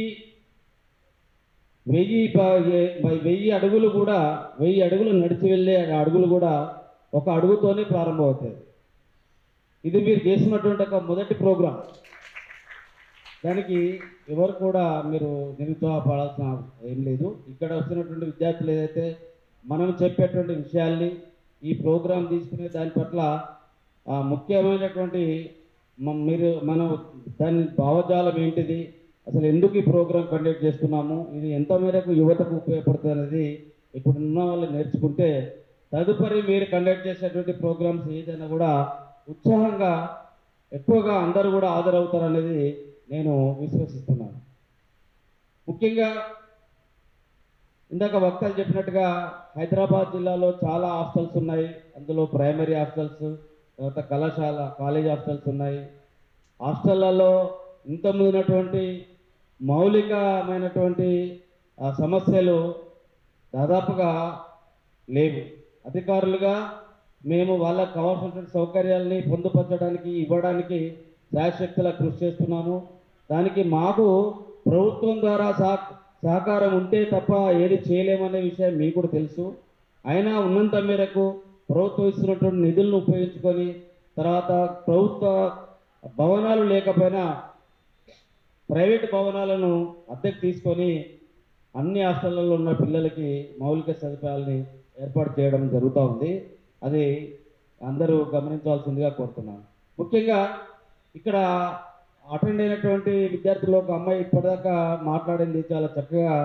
Speaker 7: వెయ్యి ప- ఏ- ప- వెయ్యి అడుగులు కూడా వెయ్యి అడుగులు నడిచి వెళ్ళే అడుగులు కూడా ఒక అడుగుతోనే ప్రారంభమవుతాయి ఇది మీరు చేసినటువంటి ఒక మొదటి ప్రోగ్రాం దానికి ఎవరు కూడా మీరు నిరుత్సాహపడాల్సిన ఏం లేదు ఇక్కడ వస్తున్నటువంటి విద్యార్థులు ఏదైతే మనం చెప్పేటువంటి విషయాల్ని ఈ ప్రోగ్రాం తీసుకునే దాని పట్ల ఆ, ముఖ్యమైనటువంటి మ- మీరు మనం దాని భావజాలం ఏంటిది అసలు ఎందుకు ఈ ప్రోగ్రాం కండక్ట్ చేస్తున్నాము ఇది ఎంత మేరకు యువతకు ఉపయోగపడుతుంది అనేది ఇప్పుడు ఉన్న వాళ్ళు నేర్చుకుంటే తదుపరి మీరు కండక్ట్ చేసేటువంటి ప్రోగ్రామ్స్ ఏదైనా కూడా ఉత్సాహంగా ఎక్కువగా అందరూ కూడా హాజరవుతారు అనేది నేను విశ్వసిస్తున్నాను ముఖ్యంగా ఇందాక వక్తలు చెప్పినట్టుగా హైదరాబాద్ జిల్లాలో చాలా హాస్టల్స్ ఉన్నాయి అందులో ప్రైమరీ హాస్టల్స్ తర్వాత కళాశాల కాలేజ్ హాస్టల్స్ ఉన్నాయి హాస్టళ్లలో ఇంతకుముందు ఉన్నటువంటి మౌలికమైనటువంటి ఆ, సమస్యలు దాదాపుగా లేవు అధికారులుగా మేము వాళ్ళకు కావాల్సినటువంటి సౌకర్యాలని పొందుపరచడానికి ఇవ్వడానికి శాయశక్తులా కృషి చేస్తున్నాము దానికి మాకు ప్రభుత్వం ద్వారా సహ సహకారం ఉంటే తప్ప ఏది చేయలేమనే విషయం మీకు కూడా తెలుసు అయినా ఉన్నంత మేరకు ప్రభుత్వం ఇస్తున్నటువంటి నిధులను ఉపయోగించుకొని తర్వాత ప్రభుత్వ భవనాలు లేకపోయినా ప్రైవేట్ భవనాలను అద్దెకు తీసుకొని అన్ని హాస్టళ్లలో ఉన్న పిల్లలకి మౌలిక సదుపాయాలని ఏర్పాటు చేయడం జరుగుతూ ఉంది అది అందరూ గమనించాల్సిందిగా కోరుతున్నాను ముఖ్యంగా ఇక్కడ అటెండ్ అయినటువంటి విద్యార్థులు ఒక అమ్మాయి ఇప్పటిదాకా మాట్లాడింది చాలా చక్కగా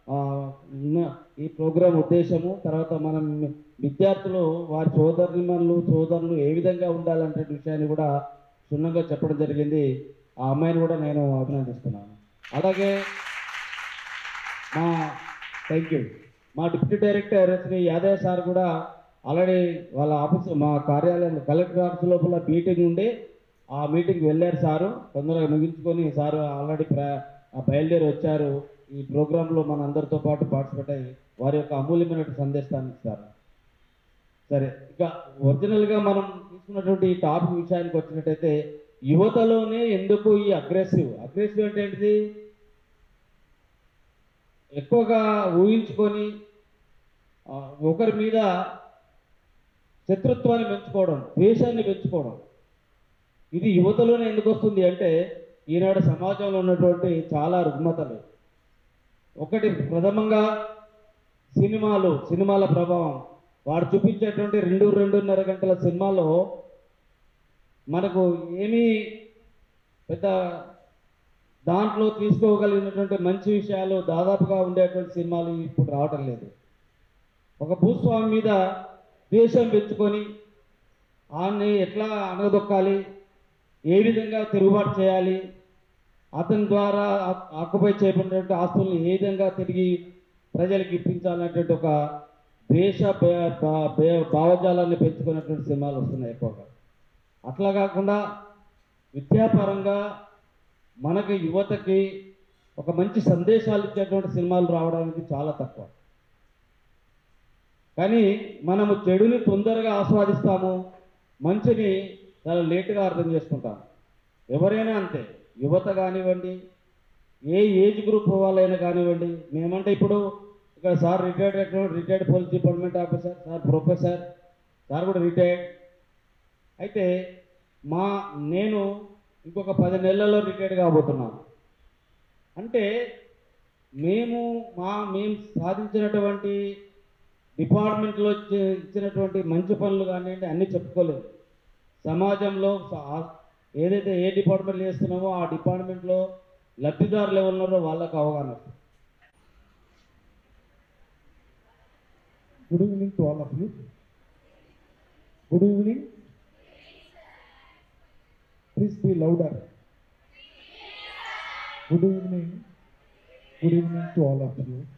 Speaker 7: ఆ, ఉన్న- ఈ ప్రోగ్రాం ఉద్దేశము తర్వాత మనం విద్యార్థులు వారి సోదరులు సోదరులు ఏ విధంగా ఉండాలంటే విషయాన్ని కూడా క్షుణ్ణంగా చెప్పడం జరిగింది ఆ అమ్మాయిని కూడా నేను అభినందిస్తున్నాను అలాగే మా థ్యాంక్ యూ మా deputy director Shri Yadav sir కూడా ఆల్రెడీ వాళ్ళ ఆఫీస్ మా కార్యాలయం కలెక్టర్ ఆఫీస్ లోపల మీటింగ్ ఉండి ఆ మీటింగ్కి వెళ్ళారు సారు తొందరగా ముగించుకొని సారు ఆల్రెడీ ప్ర ఆ బయలుదేరి వచ్చారు ఈ ప్రోగ్రాంలో మన అందరితో పాటు పార్టిసిపేట్ అయ్యి వారి యొక్క అమూల్యమైన సందేశాన్ని ఇస్తారు సరే ఇక ఒరిజినల్గా మనం తీసుకున్నటువంటి ఈ టాపిక్ విషయానికి వచ్చినట్టయితే యువతలోనే ఎందుకు ఈ అగ్రెసివ్ అగ్రెసివ్ అంటే ఏంటిది ఎక్కువగా ఊహించుకొని ఆ, ఒకరి మీద శత్రుత్వాన్ని పెంచుకోవడం ద్వేషాన్ని పెంచుకోవడం ఇది యువతలోనే ఎందుకు వస్తుంది అంటే ఈనాడు సమాజంలో ఉన్నటువంటి చాలా రుగ్మతలు ఒకటి ప్రథమంగా సినిమాలు సినిమాల ప్రభావం వాడు చూపించేటువంటి రెండు రెండున్నర గంటల సినిమాలో మనకు ఏమీ పెద్ద దాంట్లో తీసుకోగలిగినటువంటి మంచి విషయాలు దాదాపుగా ఉండేటువంటి సినిమాలు ఇప్పుడు రావటం లేదు ఒక భూస్వామి మీద ద్వేషం పెంచుకొని ఆయన్ని ఎట్లా అనగదొక్కాలి ఏ విధంగా తిరుగుబాటు చేయాలి అతని ద్వారా ఆ- ఆక్యుపై చేయబడినటువంటి ఆస్తుల్ని ఏ విధంగా తిరిగి ప్రజలకు ఇప్పించాలనేటువంటి ఒక ద్వేష భయ- భా- భయ- భావజాలాన్ని పెంచుకున్నటువంటి సినిమాలు వస్తున్నాయి ఎక్కువగా అట్లా కాకుండా విద్యాపరంగా మనకి యువతకి ఒక మంచి సందేశాలు ఇచ్చేటువంటి సినిమాలు రావడానికి చాలా తక్కువ కానీ మనము చెడుని తొందరగా ఆస్వాదిస్తాము మంచిని చాలా లేటుగా అర్థం చేసుకుంటాం ఎవరైనా అంతే యువత కానివ్వండి ఏ ఏజ్ గ్రూప్ వాళ్ళైనా కానివ్వండి మేమంటే ఇప్పుడు ఇక్కడ sir retired retired police department officer sir professor sir కూడా రిటైర్డ్ అయితే మా నేను ఇంకొక పది నెలల్లో రిటైర్డ్ కాబోతున్నాను అంటే మేము మా మేము సాధించినటువంటి డిపార్ట్మెంట్లో ఇచ్చి- ఇచ్చినటువంటి మంచి పనులు కానివ్వండి అన్నీ చెప్పుకోలేదు సమాజంలో సా- ఏదైతే ఏ డిపార్ట్మెంట్ చేస్తున్నామో ఆ డిపార్ట్మెంట్లో లబ్ధిదారులు ఎవరు ఉన్నారో వాళ్ళకు అవగాహన వస్తుంది.
Speaker 3: Good evening to all of you. Good evening. Please be louder. Good evening. Good evening to all of you.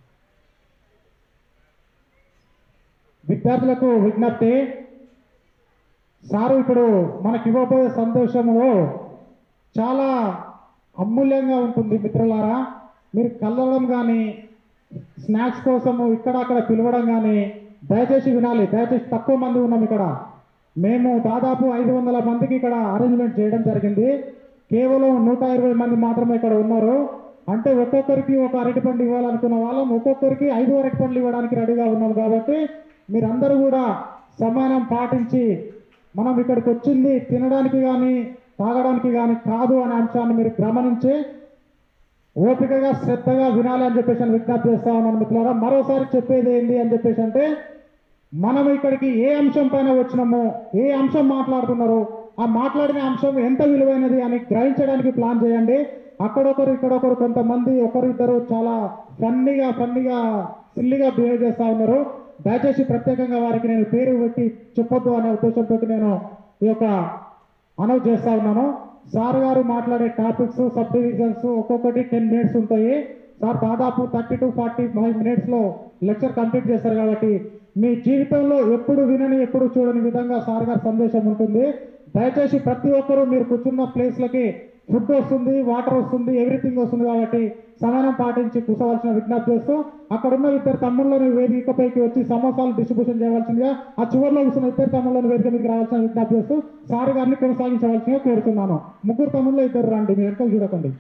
Speaker 3: విద్యార్థులకు విజ్ఞప్తి సారు ఇప్పుడు మనకి ఇవ్వబోయే సందేశంలో చాలా అమూల్యంగా ఉంటుంది మిత్రులారా మీరు కలవడం కానీ స్నాక్స్ కోసము ఇక్కడ అక్కడ పిలవడం కానీ దయచేసి వినాలి దయచేసి తక్కువ మంది ఉన్నాం ఇక్కడ మేము దాదాపు ఐదు వందల మందికి ఇక్కడ అరేంజ్మెంట్ చేయడం జరిగింది కేవలం నూట ఇరవై మంది మాత్రమే ఇక్కడ ఉన్నారు అంటే ఒక్కొక్కరికి ఒక అరటిపండు ఇవ్వాలనుకున్న వాళ్ళం ఒక్కొక్కరికి ఐదు అరటిపండ్లు ఇవ్వడానికి రెడీగా ఉన్నాం కాబట్టి మీరందరూ కూడా సమానం పాటించి మనం ఇక్కడికి వచ్చింది తినడానికి కానీ తాగడానికి కానీ కాదు అనే అంశాన్ని మీరు గమనించి ఓపికగా శ్రద్ధగా వినాలి అని చెప్పేసి అని విజ్ఞప్తి చేస్తా ఉన్నాను మిత్రులారా మరోసారి చెప్పేది ఏంటి అని చెప్పేసి అంటే మనం ఇక్కడికి ఏ అంశం పైన వచ్చినామో ఏ అంశం మాట్లాడుతున్నారో ఆ మాట్లాడిన అంశం ఎంత విలువైనది అని గ్రహించడానికి ప్లాన్ చేయండి అక్కడొకరు ఇక్కడొకరు కొంతమంది ఒకరిద్దరు చాలా ఫన్నీగా ఫన్నీగా సిల్లిగా బిహేవ్ చేస్తా ఉన్నారు దయచేసి ప్రత్యేకంగా వారికి నేను పేరు పెట్టి చెప్పొద్దు అనే ఉద్దేశంతో నేను ఈ యొక్క అనౌన్స్ చేస్తా ఉన్నాను సార్ గారు మాట్లాడే టాపిక్స్ సబ్ డివిజన్స్ ఒక్కొక్కటి టెన్ మినిట్స్ ఉంటాయి సార్ దాదాపు థర్టీ టు ఫార్టీ ఫైవ్ మినిట్స్లో లెక్చర్ కంప్లీట్ చేస్తారు కాబట్టి మీ జీవితంలో ఎప్పుడు వినని ఎప్పుడు చూడని విధంగా సార్ గారి సందేశం ఉంటుంది దయచేసి ప్రతి ఒక్కరూ మీరు కూర్చున్న ప్లేస్లకి ఫుడ్ వస్తుంది వాటర్ వస్తుంది ఎవ్రీథింగ్ వస్తుంది కాబట్టి సమానం పాటించి కూర్చోవలసిన విజ్ఞప్తి చేస్తూ అక్కడ ఉన్న ఇద్దరు తమ్ముళ్ళని వేదికపైకి వచ్చి సమోసాలు డిస్ట్రిబ్యూషన్ చేయవలసిందిగా ఆ చివరిలో కూర్చున్న ఇద్దరు తమ్ముళ్ళని వేదిక మీదకి రావాల్సిన విజ్ఞప్తి చేస్తూ సార్ గారిని కొనసాగించవలసిందిగా కోరుతున్నాను ముగ్గురు తమ్ముళ్ళు ఇద్దరు రండి మీరు వెనక చూడకండి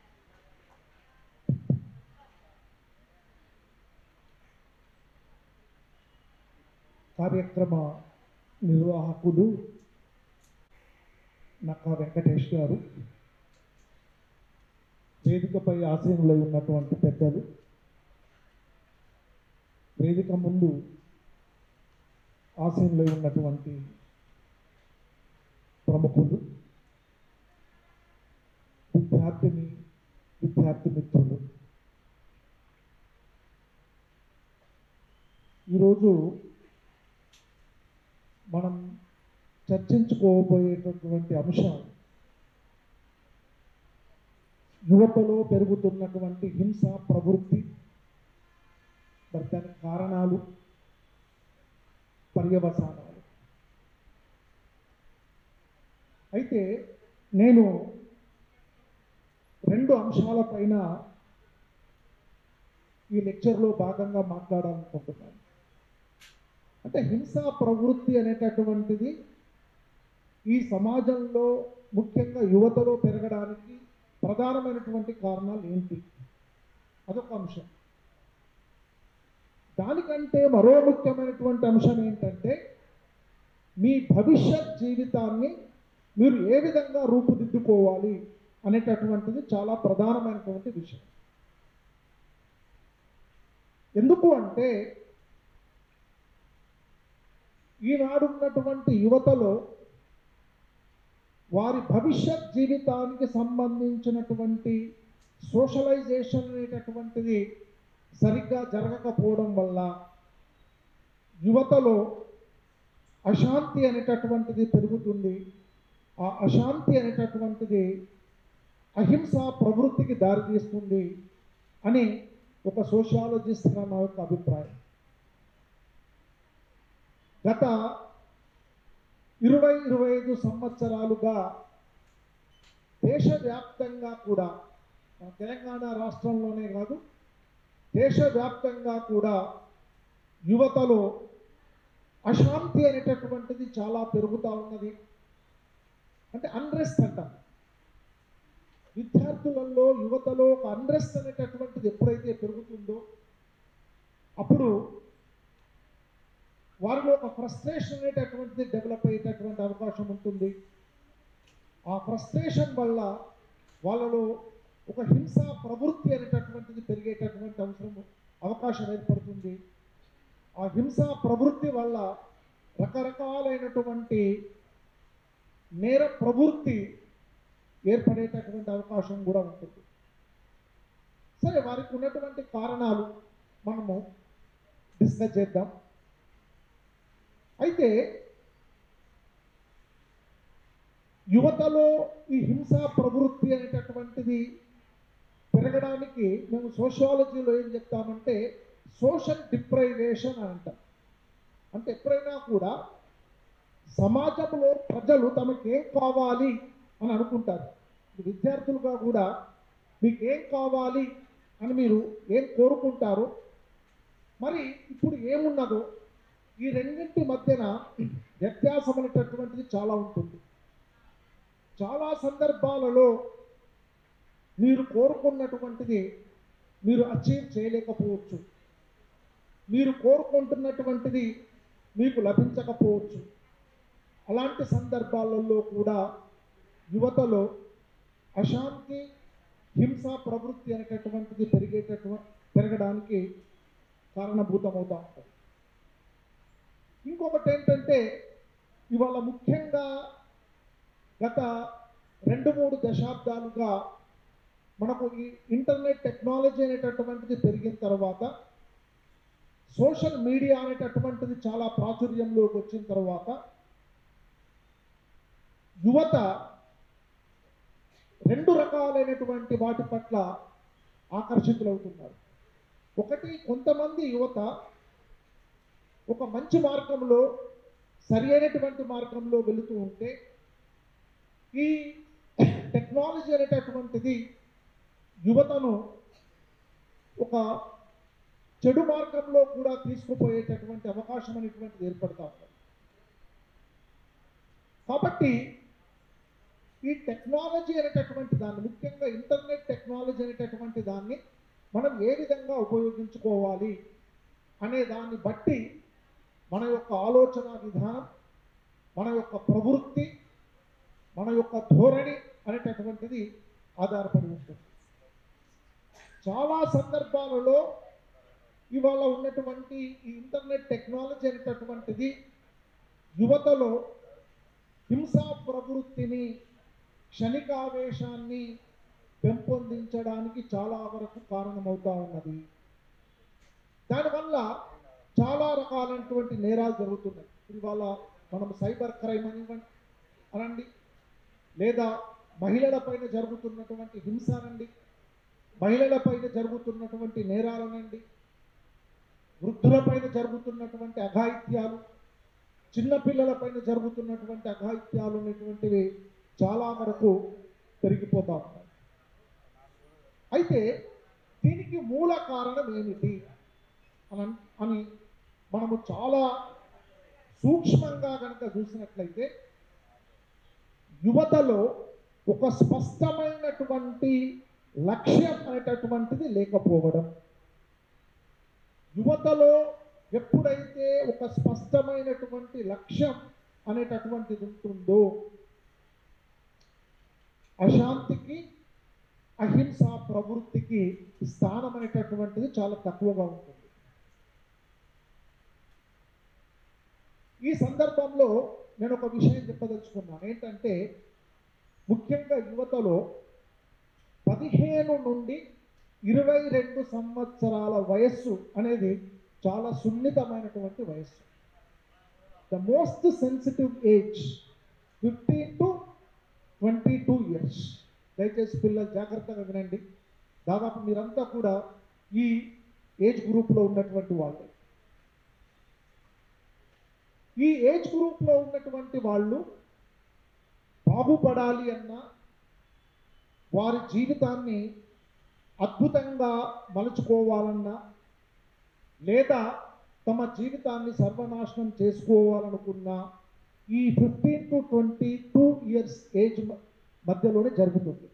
Speaker 8: కార్యక్రమ నిర్వాహకులు నక్కా వెంకటేష్ గారు వేదికపై ఆసీనులై ఉన్నటువంటి పెద్దలు వేదిక ముందు ఆసీనులై ఉన్నటువంటి ప్రముఖులు విద్యార్థిని విద్యార్థి మిత్రులు ఈరోజు మనం చర్చించుకోబోయేటటువంటి అంశం యువతలో పెరుగుతున్నటువంటి హింస ప్రవృత్తి మరి దానికి కారణాలు పర్యవసానాలు అయితే నేను రెండు అంశాలపైన ఈ లెక్చర్లో భాగంగా మాట్లాడాలనుకుంటున్నాను అంటే హింసా ప్రవృత్తి అనేటటువంటిది ఈ సమాజంలో ముఖ్యంగా యువతలో పెరగడానికి ప్రధానమైనటువంటి కారణాలు ఏంటి అదొక అంశం దానికంటే మరో ముఖ్యమైనటువంటి అంశం ఏంటంటే మీ భవిష్యత్ జీవితాన్ని మీరు ఏ విధంగా రూపుదిద్దుకోవాలి అనేటటువంటిది చాలా ప్రధానమైనటువంటి విషయం ఎందుకు అంటే ఈనాడు ఉన్నటువంటి యువతలో వారి భవిష్యత్ జీవితానికి సంబంధించినటువంటి సోషలైజేషన్ అనేటటువంటిది సరిగ్గా జరగకపోవడం వల్ల యువతలో అశాంతి అనేటటువంటిది పెరుగుతుంది ఆ అశాంతి అనేటటువంటిది అహింస ప్రవృత్తికి దారితీస్తుంది అని ఒక సోషియాలజిస్ట్గా నా యొక్క అభిప్రాయం గత ఇరవై ఇరవై ఐదు సంవత్సరాలుగా దేశవ్యాప్తంగా కూడా మన తెలంగాణ రాష్ట్రంలోనే కాదు దేశవ్యాప్తంగా కూడా యువతలో అశాంతి అనేటటువంటిది చాలా పెరుగుతూ ఉన్నది అంటే అన్రెస్ట్ అంటాం విద్యార్థులలో యువతలో ఒక అన్రెస్ట్ అనేటటువంటిది ఎప్పుడైతే పెరుగుతుందో అప్పుడు వారిలో ఒక ఫ్రస్ట్రేషన్ అనేటటువంటిది డెవలప్ అయ్యేటటువంటి అవకాశం ఉంటుంది ఆ ఫ్రస్ట్రేషన్ వల్ల వాళ్ళలో ఒక హింసా ప్రవృత్తి అనేటటువంటిది పెరిగేటటువంటి అవసరం అవకాశం ఏర్పడుతుంది ఆ హింసా ప్రవృత్తి వల్ల రకరకాలైనటువంటి నేర ప్రవృత్తి ఏర్పడేటటువంటి అవకాశం కూడా ఉంటుంది సరే వారికి ఉన్నటువంటి కారణాలు మనము డిస్కస్ చేద్దాం అయితే యువతలో ఈ హింసా ప్రవృత్తి అనేటటువంటిది పెరగడానికి మేము సోషియాలజీలో ఏం చెప్తామంటే సోషల్ డిప్రైవేషన్ అని అంటాం అంటే ఎప్పుడైనా కూడా సమాజంలో ప్రజలు తమకు ఏం కావాలి అని అనుకుంటారు విద్యార్థులుగా కూడా మీకు ఏం కావాలి అని మీరు ఏం కోరుకుంటారో మరి ఇప్పుడు ఏమున్నదో ఈ రెండింటి మధ్యన వ్యత్యాసం అనేటటువంటిది చాలా ఉంటుంది చాలా సందర్భాలలో మీరు కోరుకున్నటువంటిది మీరు అచీవ్ చేయలేకపోవచ్చు మీరు కోరుకుంటున్నటువంటిది మీకు లభించకపోవచ్చు అలాంటి సందర్భాలలో కూడా యువతలో అశాంతి హింస ప్రవృత్తి అనేటటువంటిది పెరిగేటటువంటి పెరగడానికి కారణభూతమవుతూ ఉంటుంది ఇంకొకటి ఏంటంటే ఇవాళ ముఖ్యంగా గత రెండు మూడు దశాబ్దాలుగా మనకు ఈ ఇంటర్నెట్ టెక్నాలజీ అనేటటువంటిది పెరిగిన తర్వాత సోషల్ మీడియా అనేటటువంటిది చాలా ప్రాచుర్యంలోకి వచ్చిన తర్వాత యువత రెండు రకాలైనటువంటి వాటి పట్ల ఆకర్షితులవుతున్నారు ఒకటి కొంతమంది యువత ఒక మంచి మార్గంలో సరి అయినటువంటి మార్గంలో వెళుతూ ఉంటే ఈ టెక్నాలజీ అనేటటువంటిది యువతను ఒక చెడు మార్గంలో కూడా తీసుకుపోయేటటువంటి అవకాశం అనేటువంటిది ఏర్పడతా ఉంది కాబట్టి ఈ టెక్నాలజీ అనేటటువంటి దాన్ని ముఖ్యంగా ఇంటర్నెట్ టెక్నాలజీ అనేటటువంటి దాన్ని మనం ఏ విధంగా ఉపయోగించుకోవాలి అనే దాన్ని బట్టి మన యొక్క ఆలోచన విధానం మన యొక్క ప్రవృత్తి మన యొక్క ధోరణి అనేటటువంటిది ఆధారపడి ఉంటుంది చాలా సందర్భాలలో ఇవాళ ఉన్నటువంటి ఈ ఇంటర్నెట్ టెక్నాలజీ అనేటటువంటిది యువతలో హింసా ప్రవృత్తిని క్షణికావేశాన్ని పెంపొందించడానికి చాలా వరకు కారణమవుతా ఉన్నది దానివల్ల చాలా రకాలైనటువంటి నేరాలు జరుగుతున్నాయి ఇవాళ మనం సైబర్ క్రైమ్ అనివ్వండి అనండి లేదా మహిళల పైన జరుగుతున్నటువంటి హింస అనండి మహిళల పైన జరుగుతున్నటువంటి నేరాలనండి వృద్ధుల పైన జరుగుతున్నటువంటి అఘాయిత్యాలు చిన్నపిల్లల పైన జరుగుతున్నటువంటి అఘాయిత్యాలు అనేటువంటివి చాలా వరకు పెరిగిపోతా ఉన్నాయి అయితే దీనికి మూల కారణం ఏమిటి అని అని మనము చాలా సూక్ష్మంగా కనుక చూసినట్లయితే యువతలో ఒక స్పష్టమైనటువంటి లక్ష్యం అనేటటువంటిది లేకపోవడం యువతలో ఎప్పుడైతే ఒక స్పష్టమైనటువంటి లక్ష్యం అనేటటువంటిది ఉంటుందో అశాంతికి అహింస ప్రవృత్తికి స్థానం అనేటటువంటిది చాలా తక్కువగా ఉంటుంది ఈ సందర్భంలో నేను ఒక విషయం చెప్పదలుచుకున్నాను ఏంటంటే ముఖ్యంగా యువతలో పదిహేను నుండి ఇరవై రెండు సంవత్సరాల వయస్సు అనేది చాలా సున్నితమైనటువంటి వయస్సు the most sensitive age fifteen to twenty two years దయచేసి పిల్లలు జాగ్రత్తగా వినండి దాదాపు మీరంతా కూడా ఈ ఏజ్ గ్రూప్లో ఉన్నటువంటి వాళ్ళే ఈ ఏజ్ గ్రూప్లో ఉన్నటువంటి వాళ్ళు బాగుపడాలి అన్నా వారి జీవితాన్ని అద్భుతంగా మలుచుకోవాలన్నా లేదా తమ జీవితాన్ని సర్వనాశనం చేసుకోవాలనుకున్నా ఈ fifteen to twenty two years age మధ్యలోనే జరుగుతుంది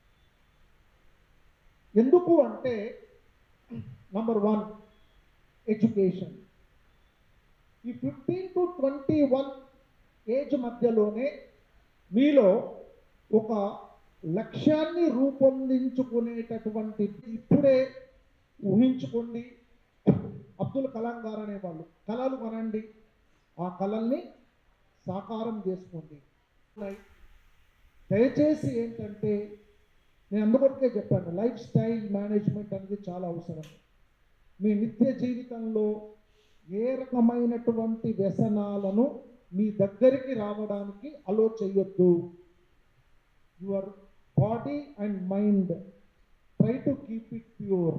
Speaker 8: ఎందుకు అంటే నంబర్ వన్ ఎడ్యుకేషన్ ఈ fifteen to twenty one age మధ్యలోనే మీలో ఒక లక్ష్యాన్ని రూపొందించుకునేటటువంటి ఇప్పుడే ఊహించుకోండి అబ్దుల్ కలాం గారు అనేవాళ్ళు కళలు కనండి ఆ కళల్ని సాకారం చేసుకోండి దయచేసి ఏంటంటే నేను అందుకొరకే చెప్పాను లైఫ్ స్టైల్ మేనేజ్మెంట్ అనేది చాలా అవసరం మీ నిత్య జీవితంలో ఏ రకమైనటువంటి వ్యసనాలను మీ దగ్గరికి రావడానికి అలో చేయొద్దు your body and mind try to keep it pure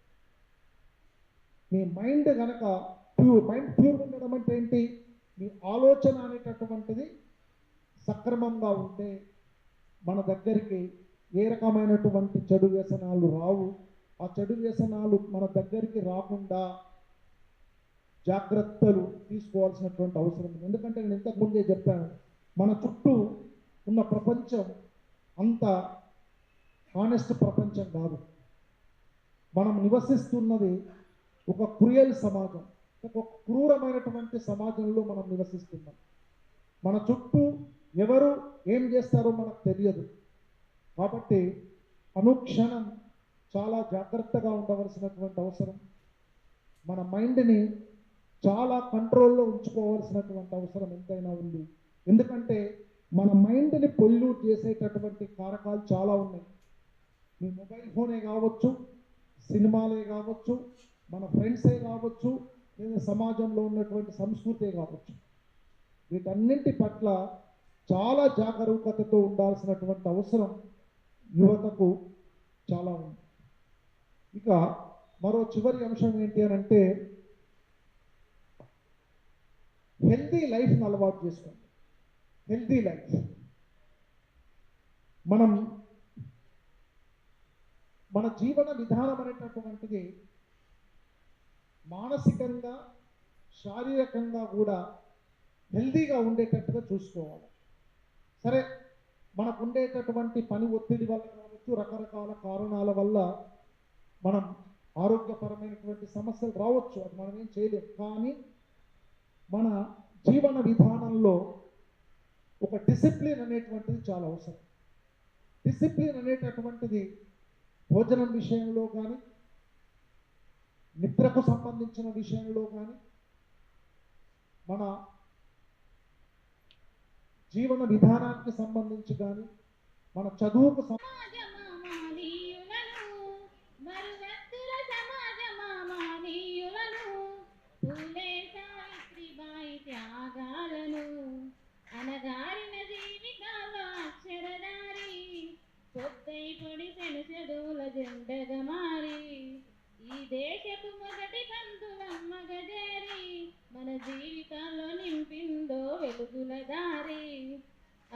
Speaker 8: మీ మైండ్ కనుక ప్యూర్ మైండ్ ప్యూర్ ఉండడం అంటే ఏంటి మీ ఆలోచన అనేటటువంటిది సక్రమంగా ఉంటే మన దగ్గరికి ఏ రకమైనటువంటి చెడు వ్యసనాలు రావు ఆ చెడు వ్యసనాలు మన దగ్గరికి రాకుండా జాగ్రత్తలు తీసుకోవాల్సినటువంటి అవసరం ఉంది ఎందుకంటే నేను ఇంతకు ముందే చెప్పాను మన చుట్టూ ఉన్న ప్రపంచం అంత హానెస్ట్ ప్రపంచం కాదు మనం నివసిస్తున్నది ఒక క్రియల్ సమాజం ఒక క్రూరమైనటువంటి సమాజంలో మనం నివసిస్తున్నాం మన చుట్టూ ఎవరు ఏం చేస్తారో మనకు తెలియదు కాబట్టి అనుక్షణం చాలా జాగ్రత్తగా ఉండవలసినటువంటి అవసరం మన మైండ్ని చాలా కంట్రోల్లో ఉంచుకోవాల్సినటువంటి అవసరం ఎంతైనా ఉంది ఎందుకంటే మన మైండ్ని పొల్యూట్ చేసేటటువంటి కారకాలు చాలా ఉన్నాయి మీ మొబైల్ ఫోనే కావచ్చు సినిమాలే కావచ్చు మన ఫ్రెండ్సే కావచ్చు లేదా సమాజంలో ఉన్నటువంటి సంస్కృతే కావచ్చు వీటన్నింటి పట్ల చాలా జాగరూకతతో ఉండాల్సినటువంటి అవసరం యువతకు చాలా ఉంది ఇక మరో చివరి అంశం ఏంటి అని అంటే హెల్దీ లైఫ్ని అలవాటు చేసుకోండి హెల్దీ లైఫ్ మనం మన జీవన విధానం అనేటటువంటిది మానసికంగా శారీరకంగా కూడా హెల్దీగా ఉండేటట్టుగా చూసుకోవాలి సరే మనకు ఉండేటటువంటి పని ఒత్తిడి వల్ల కావచ్చు రకరకాల కారణాల వల్ల మనం ఆరోగ్యపరమైనటువంటి సమస్యలు రావచ్చు అది మనం ఏం చేయలేం కానీ మన జీవన విధానంలో ఒక డిసిప్లిన్ అనేటువంటిది చాలా అవసరం డిసిప్లిన్ అనేటటువంటిది భోజనం విషయంలో కానీ నిద్రకు సంబంధించిన విషయంలో కానీ మన జీవన విధానానికి సంబంధించి కానీ మన చదువుకు సం-
Speaker 5: సమాజమానీయులను మరువెత్తుల సమాజమానీయులను పూలే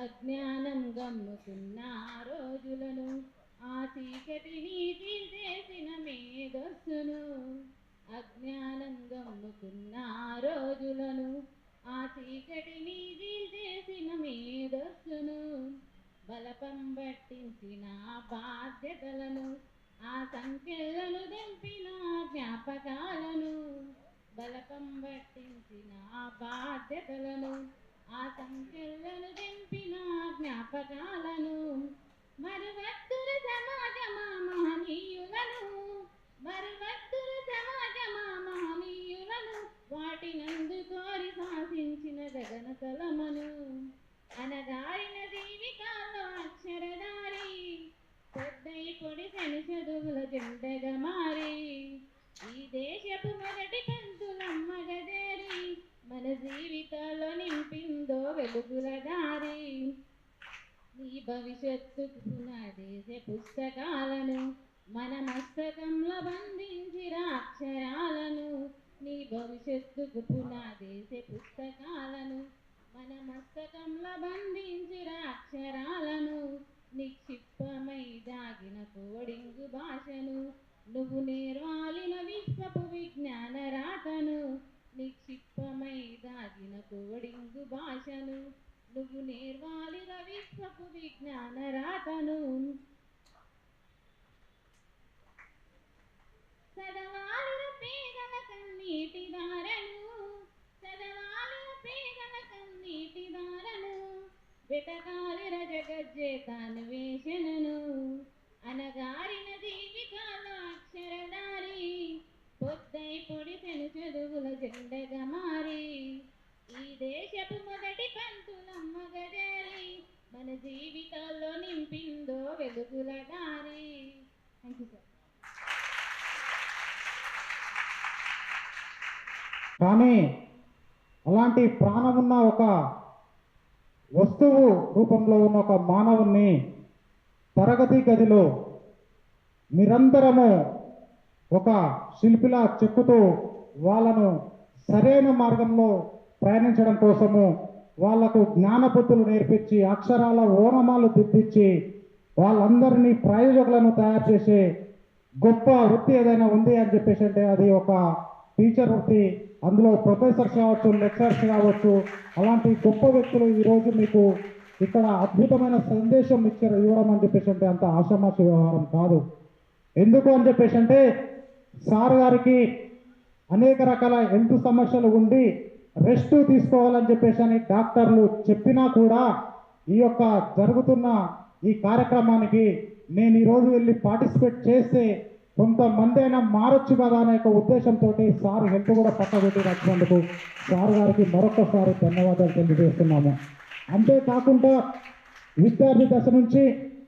Speaker 5: అజ్ఞానం గమ్ముకున్న ఆ రోజులను ఆ చీకటిని తీసేసిన మేధస్సును అజ్ఞానం గమ్ముకున్న ఆ రోజులను ఆ చీకటిని తీసేసిన మేధస్సును బలపం పట్టించిన బాధ్యతలను ఆ సంఖ్యలను దింపిన జ్ఞాపకాలను బలపం పట్టించిన బాధ్యతలను ఆ సంఖ్యలను దింపిన జ్ఞాపకాలను మరువత్తుల సమాజమా మహనీయులను మరువత్తుల సమాజమా మహనీయులను వాటినందు కోరి శాసించిన గగన తలమను అనగారిన జీవితాల్లో అక్షరదారి పొద్దై పొడి శని చదువుల జెండగా మారి ఈ దేశపు మొదటి కంతులమ్మగదేరి మన జీవితాల్లో నింపిందో వెలుగుల దారి నీ భవిష్యత్తుకు పునాదేశ పుస్తకాలను మన మస్తకంలో బంధించిన అక్షరాలను నీ భవిష్యత్తుకు పునాదేశ పుస్తకాలను మన మస్తకంలో బంధించిన అక్షరాలను నిక్షిప్తమై దాగిన కోడింగు భాషను నువ్వు నేర్వాలిన విశ్వపు విజ్ఞాన రాతను నిక్షిప్తమై దాగిన కోడింగు భాషను నువ్వు నేర్వాలిన విశ్వపు విజ్ఞాన రాతను చదవాలిన పేదల కన్నీటి దారను చదవాలిన పేదల కన్నీటి దారను వెతకాలిర జగజ్జేతాన్వేషణను అనగారిన జీవితాల అక్షరదారి పొద్దై పొడిసెను చదువుల జెండగా మారి ఈ దేశపు మొదటి పంతులమ్మగదేరి మన జీవితాల్లో నింపిందో వెలుగుల దారి థ్యాంక్ యూ సార్
Speaker 3: కానీ అలాంటి ప్రాణమున్న ఒక వస్తువు రూపంలో ఉన్న ఒక మానవుణ్ణి తరగతి గదిలో నిరంతరము ఒక శిల్పిలా చెక్కుతూ వాళ్ళను సరైన మార్గంలో ప్రయాణించడం కోసము వాళ్లకు జ్ఞానబుద్ధులు నేర్పించి అక్షరాల ఓనమాలు దిద్దించి వాళ్ళందరినీ ప్రయోజకులను తయారు చేసే గొప్ప వృత్తి ఏదైనా ఉంది అని చెప్పేసి అంటే అది ఒక టీచర్ వృత్తి అందులో ప్రొఫెసర్స్ కావచ్చు లెక్చరర్స్ కావచ్చు అలాంటి గొప్ప వ్యక్తులు ఈరోజు మీకు ఇక్కడ అద్భుతమైన సందేశం ఇచ్చారు ఇవ్వడం అని చెప్పేసి అంటే అంత ఆషామాషి వ్యవహారం కాదు ఎందుకు అని చెప్పేసి అంటే సార్ గారికి అనేక రకాల హెల్త్ సమస్యలు ఉండి రెస్ట్ తీసుకోవాలని చెప్పేసి అని డాక్టర్లు చెప్పినా కూడా ఈ యొక్క జరుగుతున్న ఈ కార్యక్రమానికి నేను ఈరోజు వెళ్ళి పార్టిసిపేట్ చేస్తే కొంతమంది అయినా మారొచ్చు కదా అనే ఒక ఉద్దేశంతో సార్ హెల్త్ కూడా పక్క పెట్టి వచ్చినందుకు సార్ గారికి మరొకసారి ధన్యవాదాలు తెలియజేస్తున్నాము అంతేకాకుండా విద్యార్థి దశ నుంచి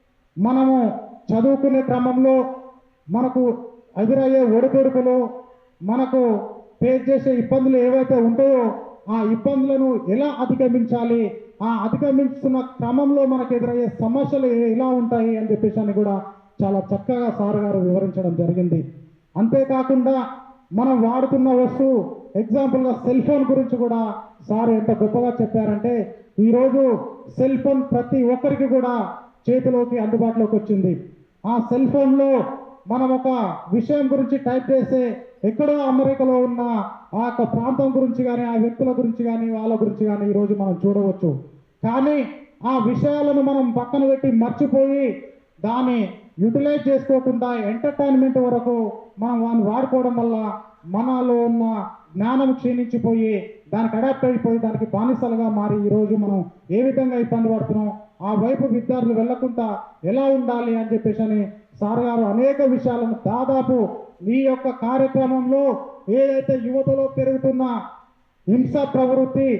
Speaker 3: మనము చదువుకునే క్రమంలో మనకు ఎదురయ్యే ఒడిదుడుకులు మనకు ఫేస్ చేసే ఇబ్బందులు ఏవైతే ఉంటాయో ఆ ఇబ్బందులను ఎలా అధిగమించాలి ఆ అధిగమిస్తున్న క్రమంలో మనకు ఎదురయ్యే సమస్యలు ఏ- ఎలా ఉంటాయి అని చెప్పేసి అని కూడా చాలా చక్కగా సార్ గారు వివరించడం జరిగింది అంతేకాకుండా మనం వాడుతున్న వస్తువు ఎగ్జాంపుల్గా సెల్ ఫోన్ గురించి కూడా సార్ ఎంత గొప్పగా చెప్పారంటే ఈరోజు సెల్ ఫోన్ ప్రతి ఒక్కరికి కూడా చేతిలోకి అందుబాటులోకి వచ్చింది ఆ సెల్ ఫోన్లో మనం ఒక విషయం గురించి టైప్ చేస్తే ఎక్కడో అమెరికాలో ఉన్న ఆ యొక్క ప్రాంతం గురించి కానీ ఆ వ్యక్తుల గురించి కానీ వాళ్ళ గురించి కానీ ఈరోజు మనం చూడవచ్చు కానీ ఆ విషయాలను మనం పక్కన పెట్టి మర్చిపోయి దాన్ని యూటిలైజ్ చేసుకోకుండా ఎంటర్టైన్మెంట్ వరకు మనం వాడిని వాడుకోవడం వల్ల మనలో ఉన్న జ్ఞానం క్షీణించిపోయి దానికి అడాప్ట్ అయిపోయి దానికి బానిసలుగా మారి ఈరోజు మనం ఏ విధంగా ఇబ్బంది పడుతున్నాం ఆ వైపు విద్యార్థులు వెళ్లకుండా ఎలా ఉండాలి అని చెప్పేసి అని సార్ గారు అనేక విషయాలను దాదాపు మీ యొక్క కార్యక్రమంలో ఏదైతే యువతలో పెరుగుతున్న హింస ప్రవృత్తి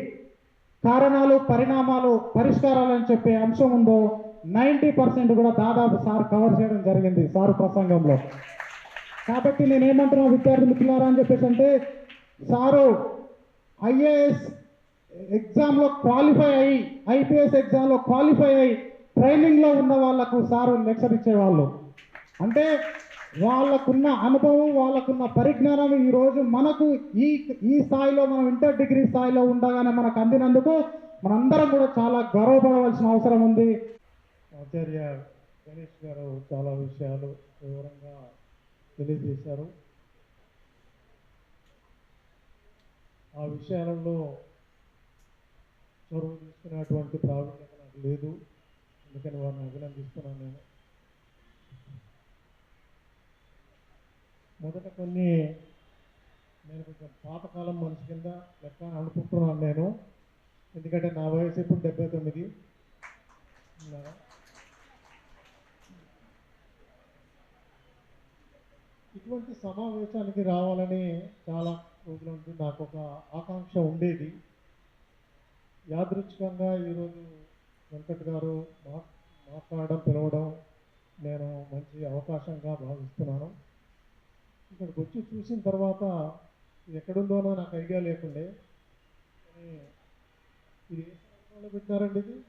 Speaker 3: కారణాలు పరిణామాలు పరిష్కారాలు అని చెప్పే అంశం ఉందో నైంటీ పర్సెంట్ కూడా దాదాపు సార్ కవర్ చేయడం జరిగింది సార్ ప్రసంగంలో కాబట్టి నేనేమంటున్నా విద్యార్థి మిత్రులారా అని చెప్పేసి అంటే సారు ఐఏఎస్ ఎగ్జామ్లో క్వాలిఫై అయ్యి ఐపీఎస్ ఎగ్జామ్లో క్వాలిఫై అయ్యి ట్రైనింగ్లో ఉన్న వాళ్ళకు సారు లెక్చర్ ఇచ్చేవాళ్ళు అంటే వాళ్ళకున్న అనుభవం వాళ్ళకున్న పరిజ్ఞానం ఈరోజు మనకు ఈ ఈ స్థాయిలో మనం ఇంటర్ డిగ్రీ స్థాయిలో ఉండగానే మనకు అందినందుకు మనందరం కూడా చాలా గర్వపడవలసిన అవసరం ఉంది
Speaker 9: ఆచార్య గణేష్ గారు చాలా విషయాలు వివరంగా తెలియజేశారు ఆ విషయాలలో చొరవ తీసుకునేటువంటి ప్రావీణ్యత నాకు లేదు అందుకని వారిని అభినందిస్తున్నాను నేను మొదట కొన్ని నేను కొంచెం పాతకాలం మనిషి కింద లెక్క అని అనుకుంటున్నాను నేను ఎందుకంటే నా వయసు ఇప్పుడు డెబ్బై తొమ్మిది ఉన్నారా? ఇటువంటి సమావేశానికి రావాలని చాలా రోజుల నుండి నాకు ఒక ఆకాంక్ష ఉండేది యాదృచ్ఛికంగా ఈరోజు వెంకట్ గారు మా మాట్లాడడం పిలవడం నేను మంచి అవకాశంగా భావిస్తున్నాను ఇక్కడికి వచ్చి చూసిన తర్వాత ఇది ఎక్కడుందోనో నాకు ఐడియా లేకుండే కానీ ఇది ఏ సంవత్సరంలో పెట్టారండి ఇది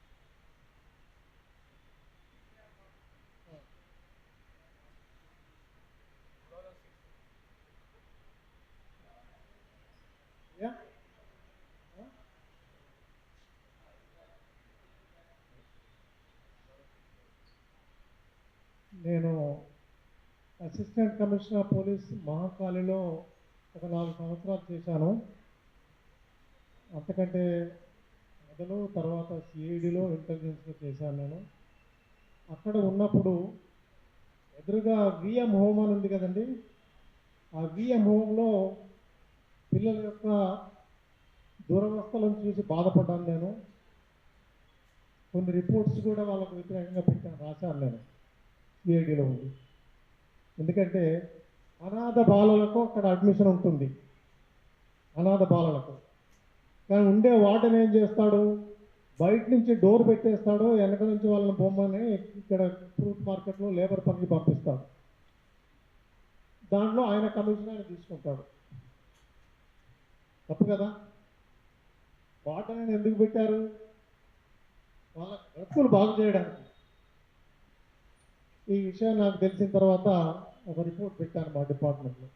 Speaker 9: యా నేను అసిస్టెంట్ కమిషనర్ పోలీస్ మహాకాళిలో ఒక నాలుగు సంవత్సరాలు చేశాను అంతకంటే మొదలు తర్వాత సిఐడిలో ఇంటెలిజెన్స్లో చేశాను నేను అక్కడ ఉన్నప్పుడు ఎదురుగా విఎం హోమ్ అని ఉంది కదండి ఆ విఎం హోమ్లో పిల్లల యొక్క దురవస్థలను చూసి బాధపడ్డాను నేను కొన్ని రిపోర్ట్స్ కూడా వాళ్ళకు వ్యతిరేకంగా పెట్టాను రాశాను నేను సిఐడిలో ఉంది ఎందుకంటే అనాథ బాలలకు అక్కడ అడ్మిషన్ ఉంటుంది అనాథ బాలలకు కానీ ఉండే వార్డెన్ ఏం చేస్తాడు బయట నుంచి డోర్ పెట్టేస్తాడు వెనక నుంచి వాళ్ళని బొమ్మని ఇక్కడ ఫ్రూట్ మార్కెట్లో లేబర్ పనికి పంపిస్తాడు దాంట్లో ఆయన కమిషన్ ఆయన తీసుకుంటాడు తప్పు కదా వార్డెన్ ఎందుకు పెట్టారు వాళ్ళ బ్రతుకులు బాగు చేయడానికి ఈ విషయం నాకు తెలిసిన తర్వాత ఒక రిపోర్ట్ పెట్టాను మా డిపార్ట్మెంట్లో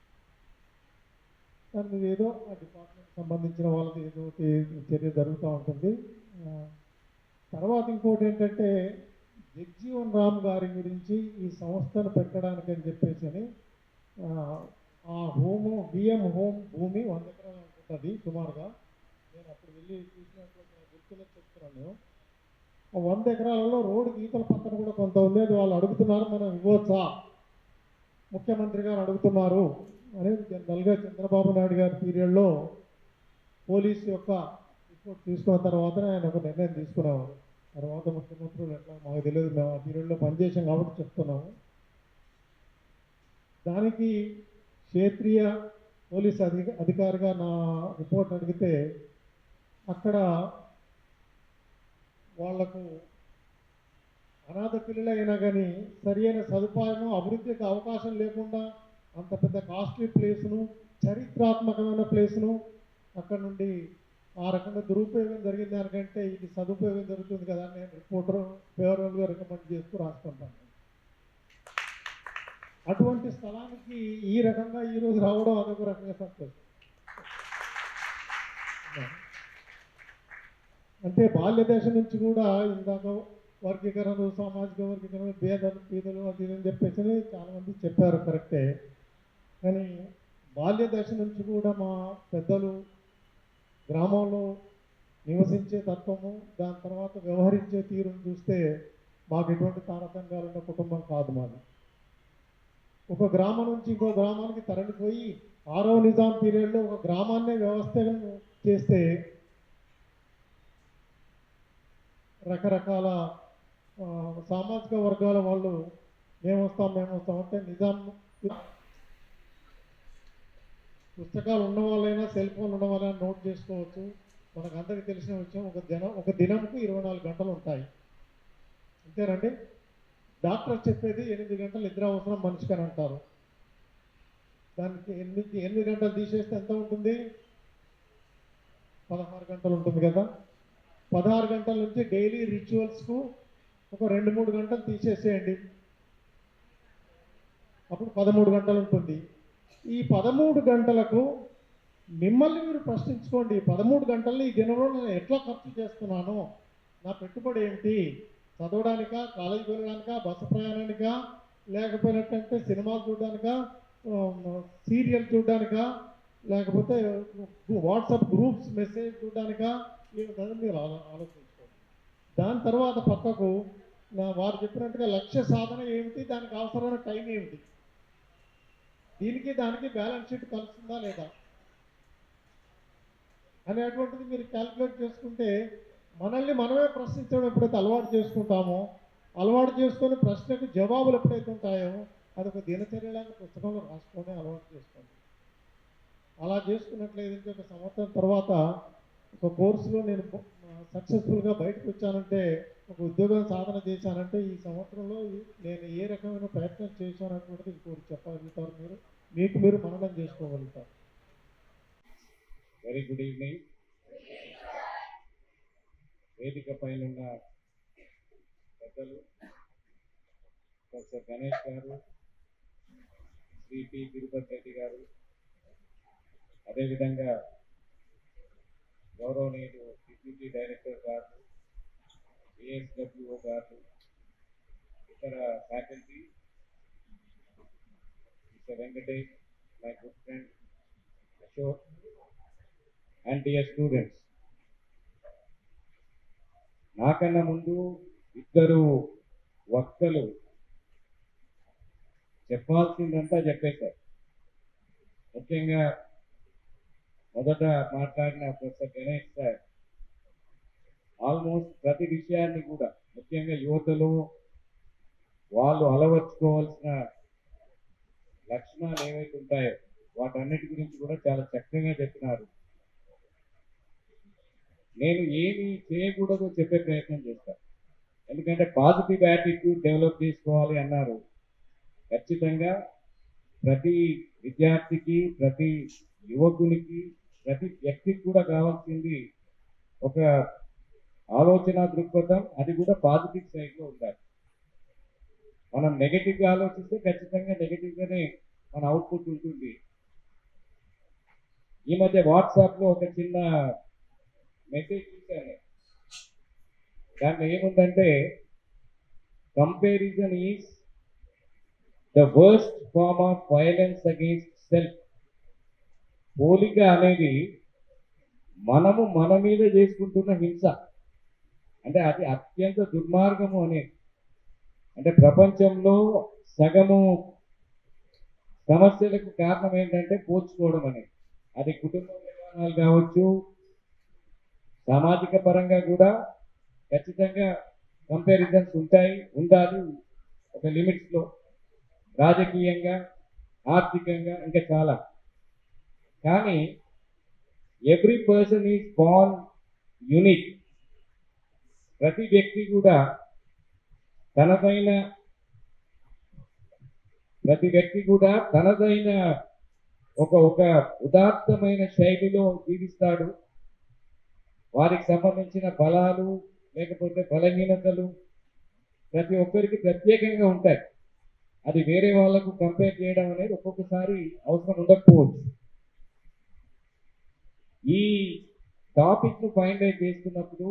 Speaker 9: దాని మీద ఏదో ఆ డిపార్ట్మెంట్ సంబంధించిన వాళ్ళది ఏదో ఒకటి చర్య జరుగుతూ ఉంటుంది ఆ, తర్వాత ఇంకోటి ఏంటంటే జగ్జీవన్ రామ్ గారి గురించి ఈ సంస్థను పెట్టడానికి అని చెప్పేసి అని ఆ, ఆ హోము బిఎం హోమ్ భూమి వంద ఎకరాలు ఉంటుంది సుమారుగా నేను అప్పుడు వెళ్ళి చూసినట్టు గుర్తులో చెప్తున్నాను నేను ఆ వంద ఎకరాలలో రోడ్డు గీతల పక్కన కూడా కొంత ఉంది అది వాళ్ళు అడుగుతున్నారు మనం ఇవ్వచ్చా ముఖ్యమంత్రి గారు అడుగుతున్నారు అని జనరల్గా చంద్రబాబు నాయుడు గారి పీరియడ్లో పోలీస్ యొక్క రిపోర్ట్ తీసుకున్న తర్వాతనే ఆయన ఒక నిర్ణయం తీసుకునేవారు తర్వాత ముఖ్యమంత్రులు ఎట్లా మాకు తెలియదు మేము ఆ పీరియడ్లో పనిచేసాం కాబట్టి చెప్తున్నాము దానికి క్షేత్రీయ పోలీస్ అధిక అధికారిగా నా రిపోర్ట్ అడిగితే అక్కడ వాళ్లకు అనాథ పిల్లలైనా కానీ సరియైన సదుపాయము అభివృద్ధికి అవకాశం లేకుండా అంత పెద్ద కాస్ట్లీ ప్లేస్ను చరిత్రాత్మకమైన ప్లేస్ను అక్కడ నుండి ఆ రకంగా దురుపయోగం జరిగిన దానికంటే ఇది సదుపయోగం జరుగుతుంది కదా అని నేను రిపోర్టర్ ఫేవరబుల్గా రికమెండ్ చేస్తూ రాసుకుంటాను అటువంటి స్థలానికి ఈ రకంగా ఈరోజు రావడం అదొక రకంగా సంతోషం అంటే బాల్య దశ నుంచి కూడా ఇందాక వర్గీకరణలు సామాజిక వర్గీకరణ భేదాలు పీదలు అది ఇది అని చెప్పేసి చాలామంది చెప్పారు కరెక్టే కానీ బాల్య దశ నుంచి కూడా మా పెద్దలు గ్రామంలో నివసించే తత్వము దాని తర్వాత వ్యవహరించే తీరును చూస్తే మాకు ఎటువంటి తారతమ్యాలు ఉన్న కుటుంబం కాదు మాది ఒక గ్రామం నుంచి ఇంకో గ్రామానికి తరలిపోయి ఆరో నిజాం పీరియడ్లో ఒక గ్రామాన్నే వ్యవస్థను చేస్తే రకరకాల ఆ, సామాజిక వర్గాల వాళ్ళు మేము వస్తాం మేము వస్తాం అంటే నిజాం పుస్తకాలు ఉన్న వాళ్ళైనా సెల్ ఫోన్ ఉన్న వాళ్ళైనా నోట్ చేసుకోవచ్చు మనకు అందరికీ తెలిసిన విషయం ఒక దినం ఒక దినంకు ఇరవై నాలుగు గంటలు ఉంటాయి అంతేనండి డాక్టర్ చెప్పేది ఎనిమిది గంటలు నిద్ర అవసరం మనిషికి అని అంటారు దానికి ఎనిమిది ఎనిమిది గంటలు తీసేస్తే ఎంత ఉంటుంది పదహారు గంటలు ఉంటుంది కదా పదహారు గంటల నుంచి డైలీ రిచువల్స్కు ఒక రెండు మూడు గంటలు తీసేసేయండి అప్పుడు పదమూడు గంటలు ఉంటుంది ఈ పదమూడు గంటలకు మిమ్మల్ని మీరు ప్రశ్నించుకోండి పదమూడు గంటల్లో ఈ దినంలో నేను ఎట్లా ఖర్చు చేస్తున్నాను నా పెట్టుబడి ఏంటి చదవడానికా కాలేజీకి వెళ్ళడానికా బస్సు ప్రయాణానికా లేకపోయినట్టంటే సినిమాలు చూడడానికా సీరియల్ చూడడానికా లేకపోతే వాట్సాప్ గ్రూప్స్ మెసేజ్ చూడడానికా ఈ విధంగా మీరు ఆలో- ఆలోచించుకోండి దాని తర్వాత పక్కకు నా వారు చెప్పినట్టుగా లక్ష్య సాధన ఏమిటి దానికి అవసరమైన టైం ఏమిటి దీనికి దానికి బ్యాలెన్స్ షీట్ కలుస్తుందా లేదా అనేటువంటిది మీరు క్యాల్కులేట్ చేసుకుంటే మనల్ని మనమే ప్రశ్నించడం ఎప్పుడైతే అలవాటు చేసుకుంటామో అలవాటు చేసుకొని ప్రశ్నకు జవాబులు ఎప్పుడైతే ఉంటాయో అది ఒక దినచర్యలాగా పుస్తకంలో రాసుకొని అలవాటు చేసుకోండి అలా చేసుకున్నట్లయితే ఒక సంవత్సరం తర్వాత ఒక కోర్సులో నేను సక్సెస్ఫుల్గా బయటకు వచ్చానంటే ఒక ఉద్యోగం సాధన చేశానంటే ఈ సంవత్సరంలో ఈ- నేను ఏ రకమైన ప్రయత్నం చేశానటువంటిది ఇంకోటి చెప్పగలుగుతారు మీరు మీకు మీరు మననం చేసుకోగలుగుతారు
Speaker 6: వెరీ గుడ్ ఈవినింగ్ వేదిక పైన ఉన్న పెద్దలు ప్రొఫెసర్ గణేష్ గారు శ్రీ పి తిరుపతి రెడ్డి గారు అదేవిధంగా గౌరవనీయులు డిప్యూటీ డైరెక్టర్ గారు ఏఎస్డబ్ల్యూఓ గారు ఇతర faculty mister Venkatesh my good friend Ashok and dear students నాకన్నా ముందు ఇద్దరు వక్తలు చెప్పాల్సిందంతా చెప్పేశారు ముఖ్యంగా మొదట మాట్లాడిన ప్రొఫెసర్ గణేష్ సార్ ఆల్మోస్ట్ ప్రతి విషయాన్ని కూడా ముఖ్యంగా యువతలో వాళ్ళు అలవర్చుకోవాల్సిన లక్షణాలు ఏవైతే ఉంటాయో వాటన్నిటి గురించి కూడా చాలా చక్కగా చెప్పినారు నేను ఏమి చేయకూడదో చెప్పే ప్రయత్నం చేస్తాను ఎందుకంటే పాజిటివ్ యాటిట్యూడ్ డెవలప్ చేసుకోవాలి అన్నారు ఖచ్చితంగా ప్రతి విద్యార్థికి ప్రతి యువకునికి ప్రతి వ్యక్తికి కూడా కావాల్సింది ఒక ఆలోచన దృక్పథం అది కూడా పాజిటివ్ సైడ్లో ఉండాలి మనం నెగటివ్గా ఆలోచిస్తే ఖచ్చితంగా నెగటివ్గానే మన అవుట్పుట్ ఉంటుంది ఈ మధ్య వాట్సాప్లో ఒక చిన్న మెసేజ్ చూశాను దాంట్లో ఏముందంటే comparison is the worst form of violence against self పోలిక అనేది మనము మన మీద చేసుకుంటున్న హింస అంటే అది అత్యంత దుర్మార్గము అనేది అంటే ప్రపంచంలో సగము సమస్యలకు కారణం ఏంటంటే పోల్చుకోవడం అనేది అది కుటుంబ నిర్మాణాలు కావచ్చు సామాజిక పరంగా కూడా ఖచ్చితంగా కంపారిజన్స్ ఉంటాయి ఉండాలి ఒక లిమిట్స్లో రాజకీయంగా ఆర్థికంగా ఇంకా చాలా కానీ every person is born unique ప్రతి వ్యక్తి కూడా తనదైన ప్రతి వ్యక్తి కూడా తనదైన ఒక ఒక ఉదాత్తమైన శైలిలో జీవిస్తాడు వారికి సంబంధించిన బలాలు లేకపోతే బలహీనతలు ప్రతి ఒక్కరికి ప్రత్యేకంగా ఉంటాయి అది వేరే వాళ్ళకు కంపేర్ చేయడం అనేది ఒక్కొక్కసారి అవసరం ఉండకపోవచ్చు ఈ టాపిక్ ను ఫైండ్ అవుట్ చేస్తున్నప్పుడు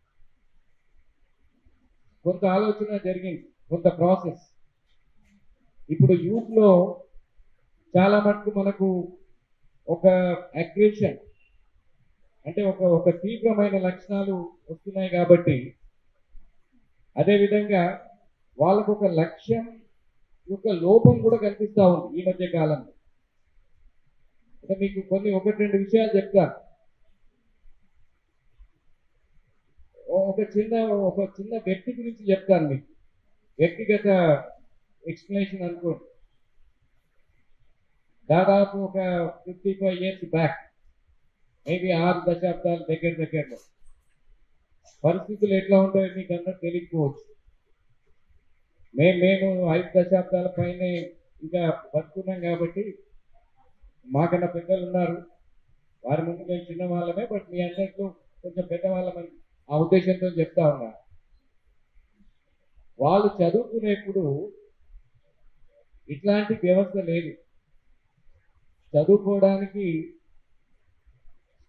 Speaker 6: కొంత ఆలోచన జరిగింది కొంత ప్రాసెస్ ఇప్పుడు యూత్ లో చాలా మటుకు మనకు ఒక అగ్రెషన్ అంటే ఒక ఒక తీవ్రమైన లక్షణాలు వస్తున్నాయి కాబట్టి అదేవిధంగా వాళ్ళకు ఒక లక్ష్యం యొక్క లోపం కూడా కనిపిస్తా ఉంది ఈ మధ్య కాలంలో అంటే మీకు కొన్ని ఒకటి రెండు విషయాలు చెప్తాను ఓ- ఒక చిన్న ఒక చిన్న వ్యక్తి గురించి చెప్తాను మీకు వ్యక్తిగత ఎక్స్ప్లెనేషన్ అనుకోండి దాదాపు ఒక fifty five years back maybe ఆరు దశాబ్దాల దగ్గర దగ్గరలో పరిస్థితులు ఎట్లా ఉంటాయో మీకు అందరూ తెలియకపోవచ్చు మేము మేము ఐదు దశాబ్దాల పైనే ఇంకా బతుకున్నాం కాబట్టి మాకన్నా పెద్దలు ఉన్నారు వారి ముందు మేము చిన్న వాళ్ళమే బట్ మీ అందరితో కొంచెం పెద్దవాళ్ళమని ఆ ఉద్దేశంతో చెప్తా ఉన్నా వాళ్ళు చదువుకునేప్పుడు ఇట్లాంటి వ్యవస్థ లేదు చదువుకోవడానికి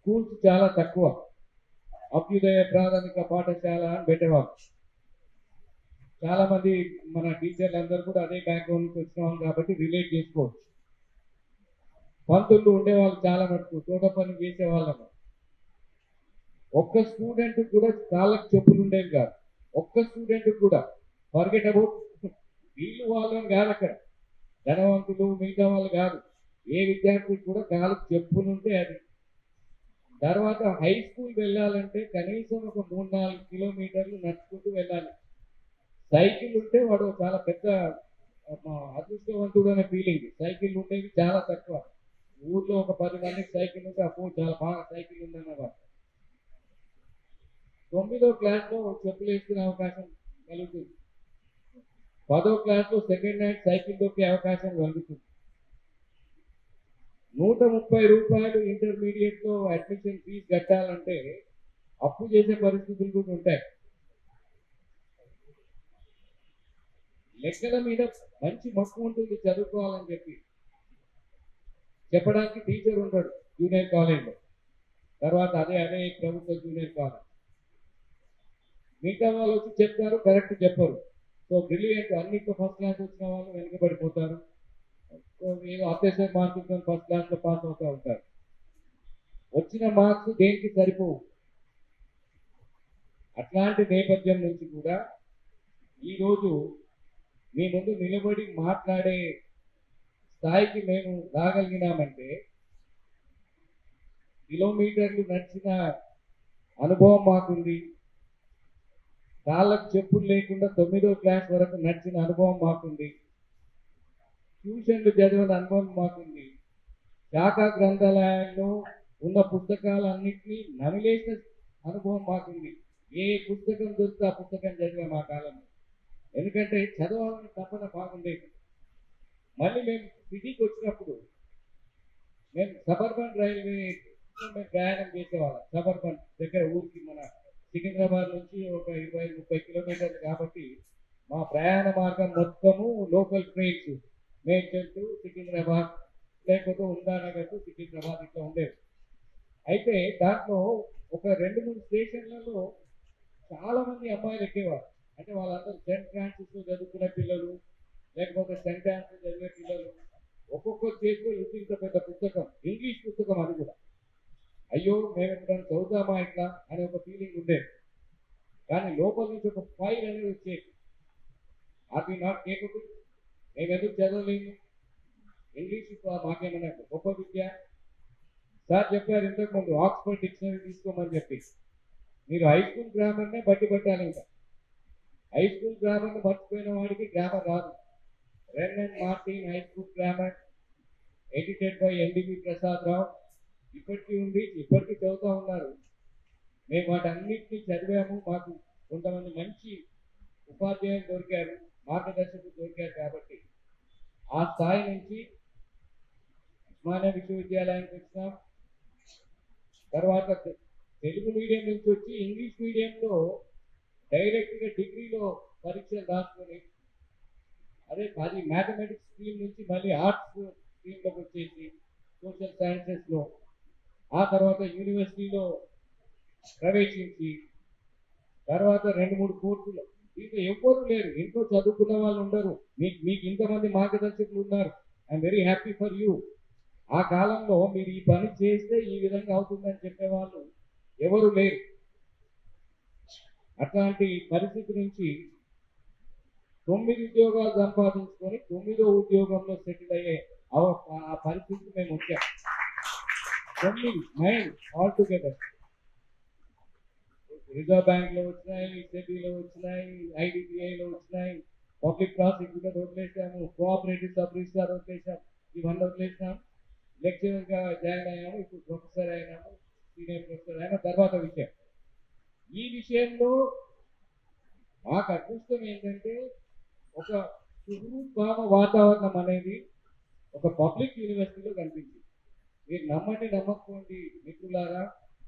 Speaker 6: స్కూల్స్ చాలా తక్కువ అభ్యుదయ ప్రాథమిక పాఠశాల అని పెట్టేవాళ్ళు చాలా మంది మన టీచర్లు అందరూ కూడా అదే బ్యాక్గ్రౌండ్ నుంచి వచ్చిన వాళ్ళు కాబట్టి రిలేట్ చేసుకోవచ్చు పంతులు ఉండేవాళ్ళు చాలా మటుకు తోట పని చేసేవాళ్ళము ఒక్క స్టూడెంట్ కూడా కాళ్ళకి చెప్పులు ఉండేవి కాదు ఒక్క స్టూడెంట్ కూడా ఫర్గెట్ అబౌట్ వీళ్ళు వాళ్ళని కాదు అక్కడ ధనవంతులు మిగతా వాళ్ళు కాదు ఏ విద్యార్థికి కూడా కాళ్ళకి చెప్పులు ఉంటే అది తర్వాత హై స్కూల్ వెళ్ళాలంటే కనీసం ఒక మూడు నాలుగు కిలోమీటర్లు నడుచుకుంటూ వెళ్ళాలి సైకిల్ ఉంటే వాడు చాలా పెద్ద ఆ, అదృష్టవంతుడు అనే ఫీలింగ్ సైకిల్ ఉండేవి చాలా తక్కువ ఊర్లో ఒక పది మందికి సైకిల్ ఉంటే అప్పుడు చాలా బాగా సైకిల్ ఉందన్నమాట తొమ్మిదో క్లాస్లో చెప్పులు వేసుకునే అవకాశం కలుగుతుంది పదో క్లాస్లో సెకండ్ హ్యాండ్ సైకిల్ దొక్కే అవకాశం కలుగుతుంది నూట ముప్పై రూపాయలు ఇంటర్మీడియట్ లో అడ్మిషన్ ఫీజు కట్టాలంటే అప్పు చేసే పరిస్థితులు కూడా ఉంటాయి లెక్కల మీద మంచి మక్కువ ఉంటుంది చదువుకోవాలని చెప్పి చెప్పడానికి టీచర్ ఉంటాడు జూనియర్ కాలేజ్లో తర్వాత అదే అదే ప్రభుత్వ జూనియర్ కాలేజ్ మిగతా వాళ్ళు వచ్చి చెప్తారు కరెక్ట్ చెప్పరు సో బ్రిలియంట్ అన్నింటిలో ఫస్ట్ క్లాస్ వచ్చిన వాళ్ళు వెనుకబడిపోతారు సో మీరు అత్యవసర మార్కులతో ఫస్ట్ క్లాస్లో పాస్ అవుతూ ఉంటారు వచ్చిన మార్క్స్ దేనికి సరిపోవు అట్లాంటి నేపథ్యం నుంచి కూడా ఈరోజు మీ ముందు నిలబడి మాట్లాడే స్థాయికి మేము రాగలిగినామంటే కిలోమీటర్లు నడిచిన అనుభవం మాకుంది కాళ్ళకు చెప్పులు లేకుండా తొమ్మిదో క్లాస్ వరకు నడిచిన అనుభవం మాకుంది ట్యూషన్లు చదివిన అనుభవం మాకుంది శాఖా గ్రంథాలయాల్లో ఉన్న పుస్తకాలన్నింటినీ నమిలేసిన అనుభవం మాకుంది ఏ పుస్తకం దొరికితే ఆ పుస్తకం చదివా మా కాలంలో ఎందుకంటే చదవాలని తప్పన బాగుండేది మళ్ళీ మేము సిటీకి వచ్చినప్పుడు మేము సబర్బన్ రైల్వే మేము ప్రయాణం చేసేవాళ్ళం సబర్బన్ దగ్గర ఊరికి మన సికింద్రాబాద్ నుంచి ఒక ఇరవై ముప్పై కిలోమీటర్లు కాబట్టి మా ప్రయాణ మార్గం మొత్తము local trains Medchal to Secunderabad లేకపోతే ఉందానగర్ టు సికింద్రాబాద్ ఇట్లా ఉండేవి అయితే దాంట్లో ఒక రెండు మూడు స్టేషన్లలో చాలా మంది అమ్మాయిలు ఎక్కేవారు అంటే వాళ్ళందరూ సెంట్ ఫ్రాన్సిస్ లో చదువుకునే పిల్లలు లేకపోతే సెంట్ ఆన్సర్ చదివే పిల్లలు ఒక్కొక్క చేతిలో ఇంత ఇంత పెద్ద పుస్తకం ఇంగ్లీష్ పుస్తకం అది కూడా అయ్యో మేము ఎప్పుడైనా చదువుతామా ఇట్లా అనే ఒక ఫీలింగ్ ఉండేది కానీ లోపల నుంచి ఒక ఫైల్ అనేది వచ్చేది అది నాట్ కేపబుల్ మేము ఎందుకు చదవలేము ఇంగ్లీష్ మాకేమన్నా గొప్ప విద్య సార్ చెప్పారు ఇంతకు ముందు ఆక్స్ఫర్డ్ డిక్షనరీ తీసుకోమని చెప్పి మీరు హై స్కూల్ గ్రామర్నే బట్టి పట్టాలి ఇంకా హై స్కూల్ గ్రామర్ని మర్చిపోయిన వాడికి గ్రామర్ రాదు Wren and Martin high school grammar edited by NDB Prasad Rao ఇప్పటికీ ఉంది ఇప్పటికీ చదువుతూ ఉన్నారు మేము వాటన్నిటిని చదివాము మాకు కొంతమంది మంచి ఉపాధ్యాయులు దొరికారు మార్గదర్శకులు దొరికారు కాబట్టి ఆ స్థాయి నుంచి ఉస్మానియా విశ్వవిద్యాలయానికి వచ్చినాం తర్వాత తె- తెలుగు మీడియం నుంచి వచ్చి ఇంగ్లీష్ మీడియంలో డైరెక్ట్గా డిగ్రీలో పరీక్షలు రాసుకొని అదే అది మ్యాథమెటిక్స్ స్ట్రీమ్ నుంచి మళ్ళీ ఆర్ట్స్ స్ట్రీమ్లోకి వచ్చేసి సోషల్ సైన్సెస్లో ఆ తర్వాత యూనివర్సిటీలో ప్రవేశించి తర్వాత రెండు మూడు కోర్సులు ఇంకా ఎవ్వరు లేరు ఎంతో చదువుకున్న వాళ్ళు ఉండరు మీకు మీకు ఇంతమంది మార్గదర్శకులు ఉన్నారు I'm very happy for you ఆ కాలంలో మీరు ఈ పని చేస్తే ఈ విధంగా అవుతుందని చెప్పేవాళ్ళు ఎవరు లేరు అట్లాంటి పరిస్థితి నుంచి తొమ్మిది ఉద్యోగాలు సంపాదించుకొని తొమ్మిదో ఉద్యోగంలో సెటిల్ అయ్యే అవ- ఆ పరిస్థితికి మేము వచ్చాం తొమ్మిది nine all together reserve bank లో వచ్చినాయి సెబీలో వచ్చినాయి ఐడిబిఐలో వచ్చినాయి పబ్లిక్ ప్రాసిక్యూటర్ వదిలేసాము కోఆపరేటివ్ సబ్ రిజిస్టార్ వదిలేసాం ఇవన్నీ వదిలేసాం లెక్చరర్ గా జాయిన్ అయ్యాము ఇప్పుడు ప్రొఫెసర్ అయినాము సీనియర్ ప్రొఫెసర్ అయినా తర్వాత విషయం ఈ విషయంలో మాకు అదృష్టం ఏంటంటే ఒక సుహృద్భావ వాతావరణం అనేది ఒక పబ్లిక్ యూనివర్సిటీలో కనిపించింది మీరు నమ్మండి నమ్మకపోండి మిత్రులారా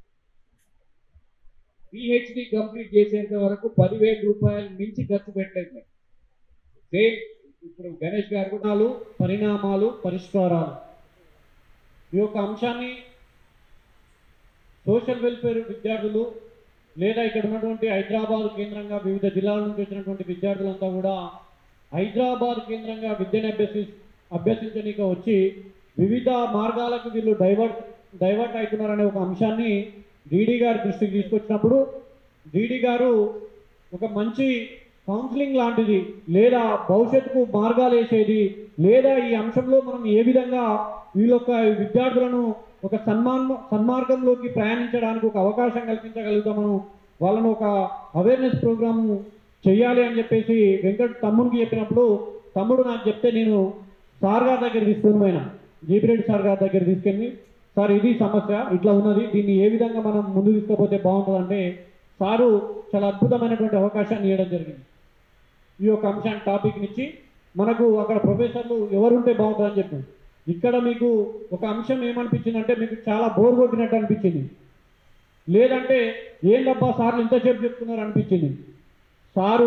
Speaker 6: పిహెచ్డి కంప్లీట్ చేసేంత వరకు పదివేల రూపాయలు మించి ఖర్చు పెట్టలేదు మేము సేమ్ ఇప్పుడు గణేష్ గారు కూడా
Speaker 4: పరిణామాలు పరిణామాలు పరిష్కారాలు ఈ యొక్క అంశాన్ని
Speaker 10: సోషల్ వెల్ఫేర్ విద్యార్థులు లేదా ఇక్కడ ఉన్నటువంటి హైదరాబాద్ కేంద్రంగా వివిధ జిల్లాల నుంచి వచ్చినటువంటి విద్యార్థులంతా కూడా హైదరాబాద్ కేంద్రంగా విద్యను అభ్యసి అభ్యసించనీకి వచ్చి వివిధ మార్గాలకు వీళ్ళు డైవర్ట్ డైవర్ట్ అవుతున్నారనే ఒక అంశాన్ని డీడీ గారి దృష్టికి తీసుకొచ్చినప్పుడు డీడీ గారు ఒక మంచి కౌన్సిలింగ్ లాంటిది లేదా భవిష్యత్తుకు మార్గాలు వేసేది లేదా ఈ అంశంలో మనం ఏ విధంగా వీళ్ళ యొక్క విద్యార్థులను ఒక సన్మాన్ సన్మార్గంలోకి ప్రయాణించడానికి ఒక అవకాశం కల్పించగలుగుతాం మనం వాళ్ళను ఒక అవేర్నెస్ ప్రోగ్రామ్ చేయాలి అని చెప్పేసి వెంకట్ తమ్మునికి చెప్పినప్పుడు తమ్ముడు నాకు చెప్తే నేను సార్ గారి దగ్గర తీసుకొని పోయినా జీపిరెడ్డి సార్ గారి దగ్గర తీసుకెళ్ళి సార్ ఇది సమస్య ఇట్లా ఉన్నది దీన్ని ఏ విధంగా మనం ముందు తీసుకపోతే బాగుంటుందంటే సారు చాలా అద్భుతమైనటువంటి అవకాశాన్ని ఇవ్వడం జరిగింది ఈ యొక్క అంశాన్ని టాపిక్ ఇచ్చి మనకు అక్కడ ప్రొఫెసర్లు ఎవరుంటే బాగుంటుందని చెప్పారు ఇక్కడ మీకు ఒక అంశం ఏమనిపించిందంటే మీకు చాలా బోర్ కొట్టినట్టు అనిపించింది లేదంటే ఏందబ్బా సార్లు ఇంతసేపు చెప్తున్నారు అనిపించింది సారు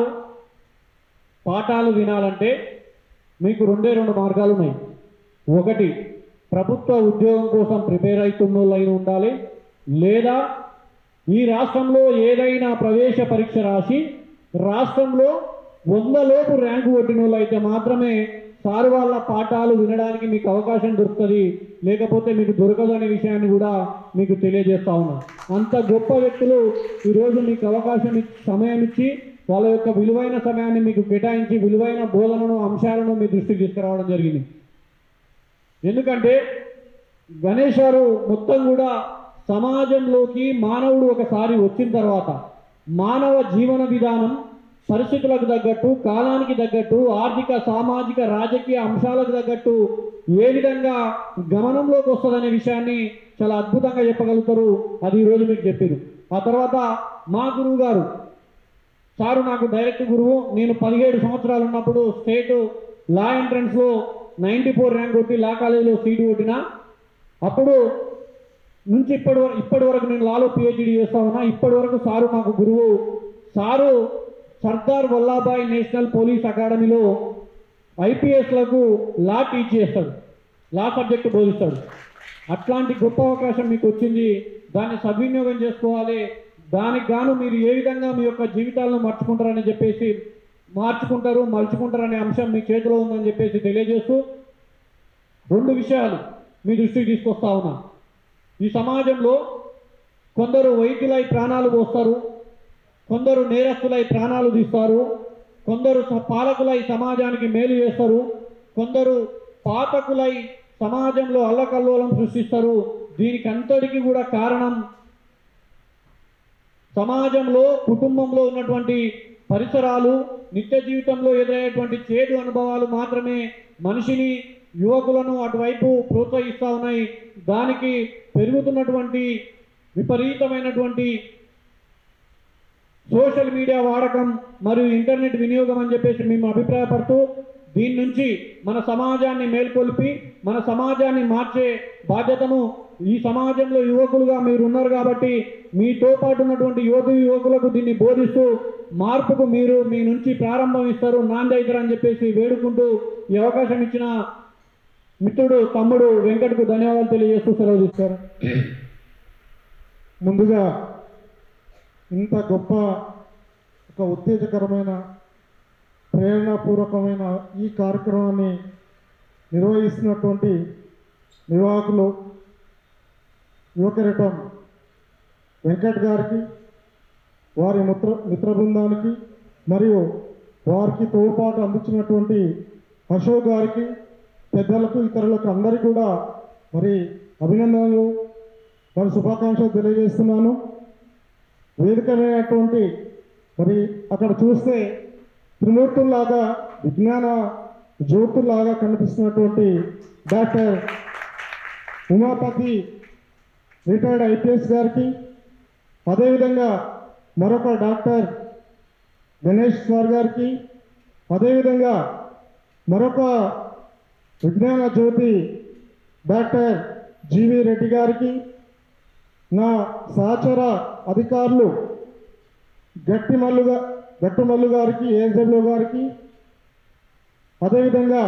Speaker 10: పాఠాలు వినాలంటే మీకు రెండే రెండు మార్గాలు ఉన్నాయి ఒకటి ప్రభుత్వ ఉద్యోగం కోసం ప్రిపేర్ అవుతున్న వాళ్ళు ఉండాలి లేదా ఈ రాష్ట్రంలో ఏదైనా ప్రవేశ పరీక్ష రాసి రాష్ట్రంలో వందలోపు ర్యాంకు కొట్టిన వాళ్ళు అయితే మాత్రమే సార్ వాళ్ళ పాఠాలు వినడానికి మీకు అవకాశం దొరుకుతుంది లేకపోతే మీకు దొరకదు అనే విషయాన్ని కూడా మీకు తెలియజేస్తా ఉన్నా అంత గొప్ప వ్యక్తులు ఈరోజు మీకు అవకాశం ఇచ్చి సమయం ఇచ్చి వాళ్ళ యొక్క విలువైన సమయాన్ని మీకు కేటాయించి విలువైన బోధనను అంశాలను మీ దృష్టికి తీసుకురావడం జరిగింది ఎందుకంటే గణేష్ గారు మొత్తం కూడా సమాజంలోకి మానవుడు ఒకసారి వచ్చిన తర్వాత మానవ జీవన విధానం పరిస్థితులకు తగ్గట్టు కాలానికి తగ్గట్టు ఆర్థిక సామాజిక రాజకీయ అంశాలకు తగ్గట్టు ఏ విధంగా గమనంలోకి వస్తుందనే విషయాన్ని చాలా అద్భుతంగా చెప్పగలుగుతారు అది ఈరోజు మీకు చెప్పారు ఆ తర్వాత మా గురువు గారు సారు నాకు డైరెక్ట్ గురువు నేను పదిహేడు సంవత్సరాలు ఉన్నప్పుడు స్టేట్ లా ఎంట్రన్స్లో నైంటీ ఫోర్ ర్యాంక్ కొట్టి లా కాలేజీలో సీటు కొట్టిన అప్పుడు నుంచి ఇప్పటి వరకు ఇప్పటి వరకు నేను లాలో పిహెచ్డి చేస్తా ఉన్నా ఇప్పటి వరకు సారు మాకు గురువు sir Sardar Vallabhbhai national police అకాడమీలో ఐపీఎస్లకు లా టీచ్ చేస్తాడు లా సబ్జెక్టు బోధిస్తాడు అట్లాంటి గొప్ప అవకాశం మీకు వచ్చింది దాన్ని సద్వినియోగం చేసుకోవాలి దానికి గాను మీరు ఏ విధంగా మీ యొక్క జీవితాలను మర్చుకుంటారని చెప్పేసి మార్చుకుంటారు మలుచుకుంటారనే అంశం మీ చేతిలో ఉందని చెప్పేసి తెలియజేస్తూ రెండు విషయాలు మీ దృష్టికి తీసుకొస్తా ఉన్నా ఈ సమాజంలో కొందరు వైద్యులై ప్రాణాలు పోస్తారు కొందరు నేరస్తులై ప్రాణాలు తీస్తారు కొందరు స- పాలకులై సమాజానికి మేలు చేస్తారు కొందరు పాతకులై సమాజంలో అల్లకల్లోలం సృష్టిస్తారు దీనికి అంతటికి కూడా కారణం సమాజంలో కుటుంబంలో ఉన్నటువంటి పరిసరాలు నిత్య జీవితంలో ఎదురయ్యేటువంటి చేదు అనుభవాలు మాత్రమే మనిషిని యువకులను అటువైపు ప్రోత్సహిస్తూ ఉన్నాయి దానికి పెరుగుతున్నటువంటి విపరీతమైనటువంటి సోషల్ మీడియా వాడకం మరియు ఇంటర్నెట్ వినియోగం అని చెప్పేసి మేము అభిప్రాయపడుతూ దీని నుంచి మన సమాజాన్ని మేల్కొల్పి మన సమాజాన్ని మార్చే బాధ్యతను ఈ సమాజంలో యువకులుగా మీరు ఉన్నారు కాబట్టి మీతో పాటు ఉన్నటువంటి యువతి యువకులకు దీన్ని బోధిస్తూ మార్పుకు మీరు మీ నుంచి ప్రారంభం ఇస్తారు నాంది అవుతారు అని చెప్పేసి వేడుకుంటూ ఈ అవకాశం ఇచ్చిన మిత్రుడు తమ్ముడు వెంకట్కు ధన్యవాదాలు తెలియజేస్తూ సెలవు తీస్తారు
Speaker 9: ముందుగా ఇంత గొప్ప ఒక ఉత్తేజకరమైన ప్రేరణాపూర్వకమైన ఈ కార్యక్రమాన్ని నిర్వహిస్తున్నటువంటి నిర్వాహకులు యువకరటం వెంకట్ గారికి వారి మిత్ర మిత్ర బృందానికి మరియు వారికి తోడ్పాటు అందించినటువంటి అశోక్ గారికి పెద్దలకు ఇతరులకు అందరికీ కూడా మరి అభినందనలు మరి శుభాకాంక్షలు తెలియజేస్తున్నాను వేదికమైనటువంటి మరి అక్కడ చూస్తే త్రిమూర్తుల్లాగా విజ్ఞాన జ్యోతుల్లాగా కనిపిస్తున్నటువంటి డాక్టర్ ఉమాపతి రిటైర్డ్ ఐపీఎస్ గారికి అదేవిధంగా మరొక డాక్టర్ గణేష్ సార్ గారికి అదేవిధంగా మరొక విజ్ఞాన జ్యోతి డాక్టర్ జీవి రెడ్డి గారికి నా సహచర అధికారులు గట్టి మల్లుగా గట్టి మల్లు గారికి ఏఎస్డబ్ల్యూ గారికి అదేవిధంగా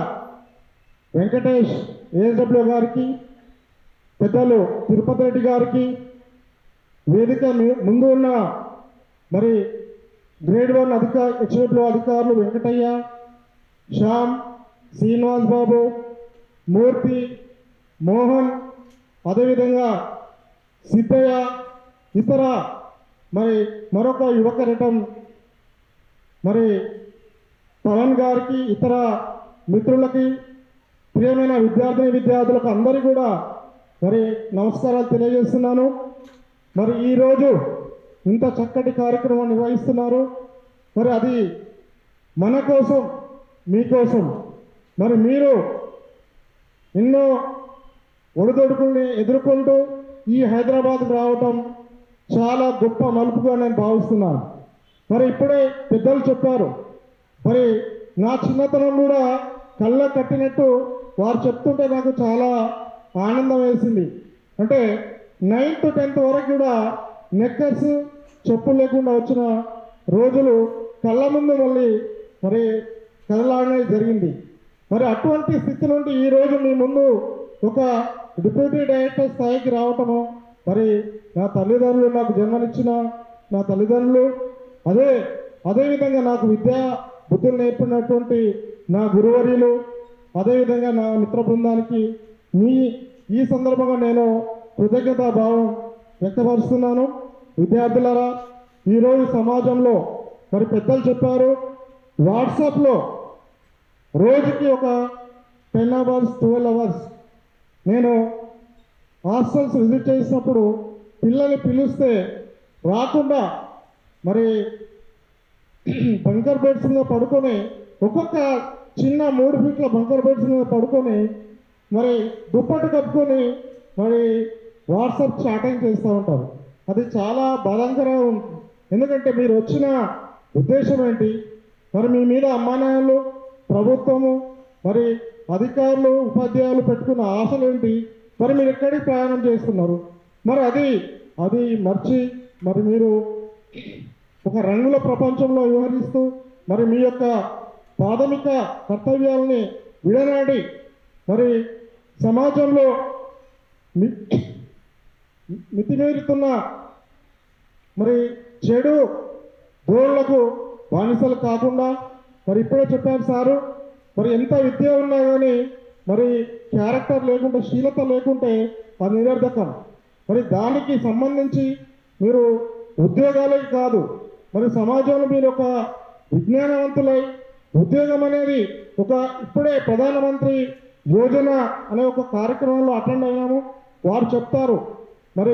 Speaker 9: వెంకటేష్ ఏఎస్డబ్ల్యూ గారికి పెద్దలు తిరుపతి రెడ్డి గారికి వేదిక ము- ముందు ఉన్న మరి గ్రేడ్ వన్ అధికార హెచ్ఎఫ్లో అధికారులు వెంకటయ్య శ్యామ్ శ్రీనివాస్ బాబు మూర్తి మోహన్ అదేవిధంగా సిద్ధయ్య ఇతర మరి మరొక యువక రటం మరి పవన్ గారికి ఇతర మిత్రులకి ప్రియమైన విద్యార్థిని విద్యార్థులకు అందరికీ కూడా మరి నమస్కారాలు తెలియజేస్తున్నాను మరి ఈరోజు ఇంత చక్కటి కార్యక్రమం నిర్వహిస్తున్నారు మరి అది మన కోసం మీకోసం మరి మీరు ఎన్నో ఒడిదొడుకుల్ని ఎదుర్కొంటూ ఈ హైదరాబాద్కు రావటం చాలా గొప్ప మలుపుగా నేను భావిస్తున్నాను మరి ఇప్పుడే పెద్దలు చెప్పారు మరి నా చిన్నతనం కూడా కళ్ళ కట్టినట్టు వారు చెప్తుంటే నాకు చాలా ఆనందం వేసింది అంటే నైన్త్ టెన్త్ వరకు కూడా నెక్కర్స్ చెప్పులు లేకుండా వచ్చిన రోజులు కళ్ళ ముందు మళ్ళీ మరి కదలాడనే జరిగింది మరి అటువంటి స్థితి నుండి ఈ రోజు మీ ముందు ఒక డిప్యూటీ డైరెక్టర్ స్థాయికి రావటము మరి నా తల్లిదండ్రులు నాకు జన్మనిచ్చిన నా తల్లిదండ్రులు అదే అదేవిధంగా నాకు విద్యా బుద్ధులు నేర్పినటువంటి నా గురువర్యులు అదేవిధంగా నా మిత్ర బృందానికి మీ ఈ సందర్భంగా నేను కృతజ్ఞతా భావం వ్యక్తపరుస్తున్నాను విద్యార్థులారా ఈరోజు సమాజంలో మరి పెద్దలు చెప్పారు వాట్సాప్లో రోజుకి ఒక టెన్ అవర్స్ ట్వెల్వ్ అవర్స్ నేను హాస్టల్స్ విజిట్ చేసినప్పుడు పిల్లల్ని పిలిస్తే రాకుండా మరి బంకర్ బెడ్స్ మీద పడుకొని ఒక్కొక్క చిన్న మూడు ఫీట్ల బంకర్ బెడ్స్ మీద పడుకొని మరి దుప్పటి కప్పుకొని మరి వాట్సాప్ చాటింగ్ చేస్తూ ఉంటారు అది చాలా బాధాకరంగా ఉంటుంది ఎందుకంటే మీరు వచ్చిన ఉద్దేశం ఏంటి మరి మీ మీద అమ్మానాయాలు ప్రభుత్వము మరి అధికారులు ఉపాధ్యాయులు పెట్టుకున్న ఆశలు ఏంటి మరి మీరు ఎక్కడికి ప్రయాణం చేస్తున్నారు మరి అది అది మర్చి మరి మీరు ఒక రంగుల ప్రపంచంలో వ్యవహరిస్తూ మరి మీ యొక్క ప్రాథమిక కర్తవ్యాలని విడనాడి మరి సమాజంలో మి- మితిమీరుతున్న మరి చెడు గోళ్లకు బానిసలు కాకుండా మరి ఇప్పుడే చెప్పారు సారు మరి ఎంత విద్య ఉన్నా కానీ మరి క్యారెక్టర్ లేకుంటే శీలత లేకుంటే అది నిరర్ధకం మరి దానికి సంబంధించి మీరు ఉద్యోగాలే కాదు మరి సమాజంలో మీరు ఒక విజ్ఞానవంతులై ఉద్యోగం అనేది ఒక ఇప్పుడే ప్రధానమంత్రి యోజన అనే ఒక కార్యక్రమంలో అటెండ్ అయినాము వారు చెప్తారు మరి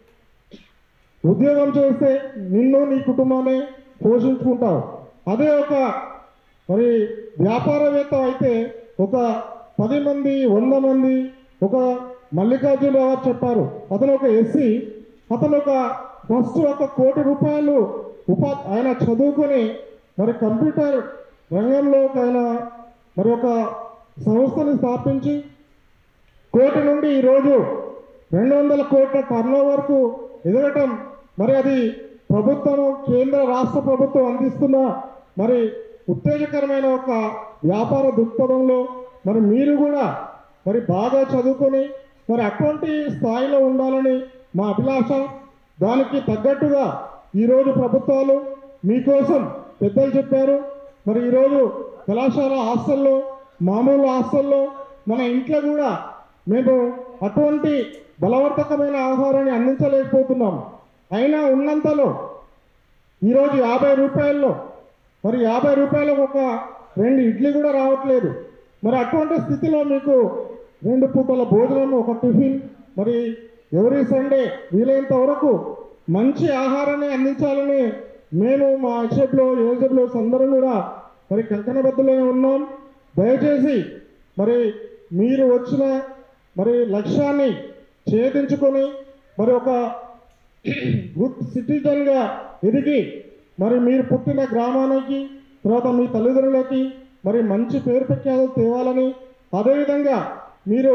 Speaker 9: ఉద్యోగం చేస్తే నిన్ను నీ కుటుంబాన్ని పోషించుకుంటావు అదే ఒక మరి వ్యాపారవేత్త అయితే ఒక పది మంది వంద మంది ఒక మల్లికార్జునరావు గారు చెప్పారు అతను ఒక ఎస్సీ అతను ఒక ఫస్ట్ ఒక కోటి రూపాయలు ఉపా ఆయన చదువుకొని మరి కంప్యూటర్ రంగంలో ఒక ఆయన మరి ఒక సంస్థని స్థాపించి కోటి నుండి ఈరోజు రెండు వందల కోట్ల టర్న్ ఓవర్కు ఎదగటం మరి అది ప్రభుత్వం కేంద్ర రాష్ట్ర ప్రభుత్వం అందిస్తున్న మరి ఉత్తేజకరమైన ఒక వ్యాపార దృక్పథంలో మరి మీరు కూడా మరి బాగా చదువుకొని మరి అటువంటి స్థాయిలో ఉండాలని మా అభిలాష దానికి తగ్గట్టుగా ఈరోజు ప్రభుత్వాలు మీకోసం పెద్దలు చెప్పారు మరి ఈరోజు కళాశాల హాస్టల్లో మామూలు హాస్టల్లో మన ఇంట్లో కూడా మేము అటువంటి బలవర్ధకమైన ఆహారాన్ని అందించలేకపోతున్నాం అయినా ఉన్నంతలో ఈరోజు యాభై రూపాయల్లో మరి యాభై రూపాయలకు ఒక రెండు ఇడ్లీ కూడా రావట్లేదు మరి అటువంటి స్థితిలో మీకు రెండు పూటల భోజనం ఒక టిఫిన్ మరి ఎవరీ సండే వీలైనంత వరకు మంచి ఆహారాన్ని అందించాలని మేము మా అక్షబ్లో యోజబ్లో అందరం కూడా మరి కంకణబద్దులోనే ఉన్నాం దయచేసి మరి మీరు వచ్చిన మరి లక్ష్యాన్ని ఛేదించుకొని మరి ఒక గుడ్ సిటిజన్గా ఎదిగి మరి మీరు పుట్టిన గ్రామానికి తర్వాత మీ తల్లిదండ్రులకి మరి మంచి పేరు ప్రఖ్యాతులు తేవాలని అదేవిధంగా మీరు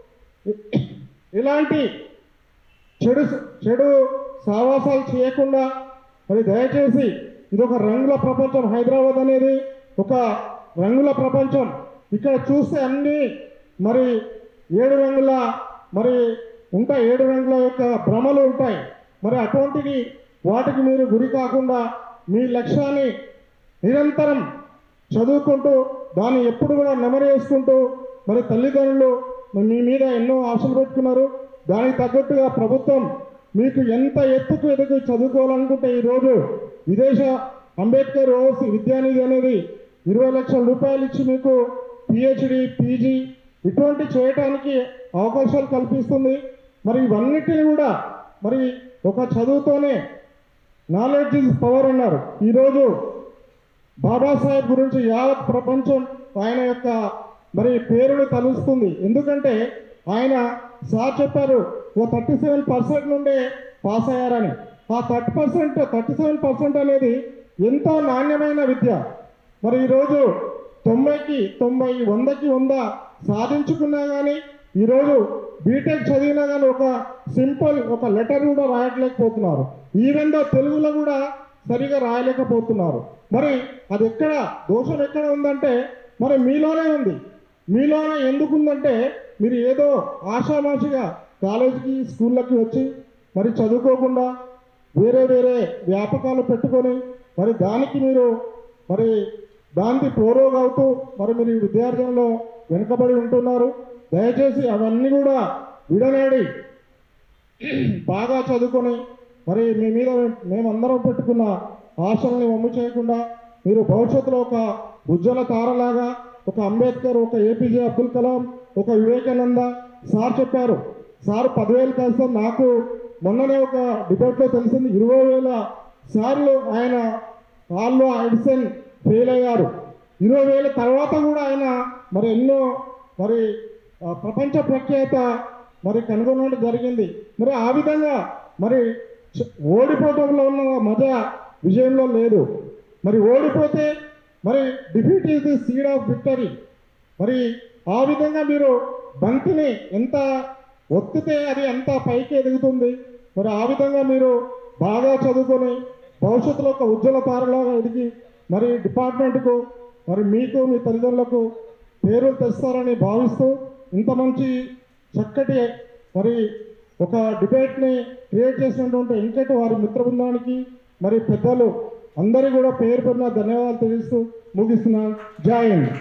Speaker 9: ఇలాంటి చెడు చెడు సావాసాలు చేయకుండా మరి దయచేసి ఇది ఒక రంగుల ప్రపంచం హైదరాబాద్ అనేది ఒక రంగుల ప్రపంచం ఇక్కడ చూస్తే అన్ని మరి ఏడు రంగుల మరి ఉంటాయి ఏడు రంగుల యొక్క భ్రమలు ఉంటాయి మరి అటువంటిది వాటికి మీరు గురి కాకుండా మీ లక్ష్యాన్ని నిరంతరం చదువుకుంటూ దాన్ని ఎప్పుడు కూడా నెమరు వేసుకుంటూ మరి తల్లిదండ్రులు మీ మీద ఎన్నో ఆశలు పెట్టుకున్నారు దానికి తగ్గట్టుగా ప్రభుత్వం మీకు ఎంత ఎత్తుకు ఎదుగు చదువుకోవాలనుకుంటే ఈరోజు విదేశ అంబేద్కర్ ఓవర్సీ విద్యానిధి అనేది ఇరవై లక్షల రూపాయలు ఇచ్చి మీకు పిహెచ్డి పీజీ ఇటువంటి చేయటానికి అవకాశాలు కల్పిస్తుంది మరి ఇవన్నిటిని కూడా మరి ఒక చదువుతోనే నాలెడ్జ్ ఇస్ పవర్ అన్నారు ఈరోజు బాబాసాహెబ్ గురించి యావత్ ప్రపంచం ఆయన యొక్క మరి పేరును తలుస్తుంది ఎందుకంటే ఆయన సార్ చెప్పారు ఓ థర్టీ సెవెన్ పర్సెంట్ నుండే పాస్ అయ్యారని ఆ thirty percent thirty seven percent అనేది ఎంతో నాణ్యమైన విద్య మరి ఈరోజు తొంభైకి తొంభై వందకి వంద సాధించుకున్నా కానీ ఈరోజు బీటెక్ చదివినా కానీ ఒక సింపుల్ ఒక లెటర్ కూడా రాయట్లేకపోతున్నారు ఈవెన్ దో తెలుగులో కూడా సరిగా రాయలేకపోతున్నారు మరి అది ఎక్కడ దోషం ఎక్కడ ఉందంటే మరి మీలోనే ఉంది మీలోనే ఎందుకు ఉందంటే మీరు ఏదో ఆషామాషిగా కాలేజీకి స్కూళ్ళకి వచ్చి మరి చదువుకోకుండా వేరే వేరే వ్యాపకాలు పెట్టుకొని మరి దానికి మీరు మరి దానికి ప్రోరోగ్ అవుతూ మరి మీరు ఈ విద్యార్థులలో వెనుకబడి ఉంటున్నారు దయచేసి అవన్నీ కూడా విడనాడి బాగా చదువుకొని మరి మీ మీద మేమందరం పెట్టుకున్న ఆశల్ని వమ్ము చేయకుండా మీరు భవిష్యత్తులో ఒక ఉజ్వల తారలాగా ఒక అంబేద్కర్ ఒక ఏపీజే అబ్దుల్ కలాం ఒక వివేకానంద సార్ చెప్పారు సార్ పదివేలు కాస్త నాకు మొన్ననే ఒక డిబేట్లో తెలిసింది ఇరవై వేల సార్లు ఆయన వాళ్ళు ఎడిసన్ ఫెయిల్ అయ్యారు ఇరవై వేల తర్వాత కూడా ఆయన మరి ఎన్నో మరి ఆ, ప్రపంచ ప్రఖ్యాత మరి కనుగొనడం జరిగింది మరి ఆ విధంగా మరి చ- ఓడిపోవడంలో ఉన్న మజా విజయంలో లేదు మరి ఓడిపోతే మరి defeat is the seed of victory మరి ఆ విధంగా మీరు బంతిని ఎంత ఒత్తితే అది ఎంత పైకి ఎదుగుతుంది మరి ఆ విధంగా మీరు బాగా చదువుకొని భవిష్యత్తులో ఒక ఉజ్వల తారలాగా ఎదిగి మరి డిపార్ట్మెంట్కు మరి మీకు మీ తల్లిదండ్రులకు పేరు తెస్తారని భావిస్తూ ఇంత మంచి చక్కటి మరి ఒక డిబేట్ని క్రియేట్ చేసినటువంటి వెంకట వారి మిత్ర బృందానికి మరి పెద్దలు అందరి కూడా పేరు పేరున ధన్యవాదాలు తెలియజేస్తూ ముగిస్తున్నాను జై హింద్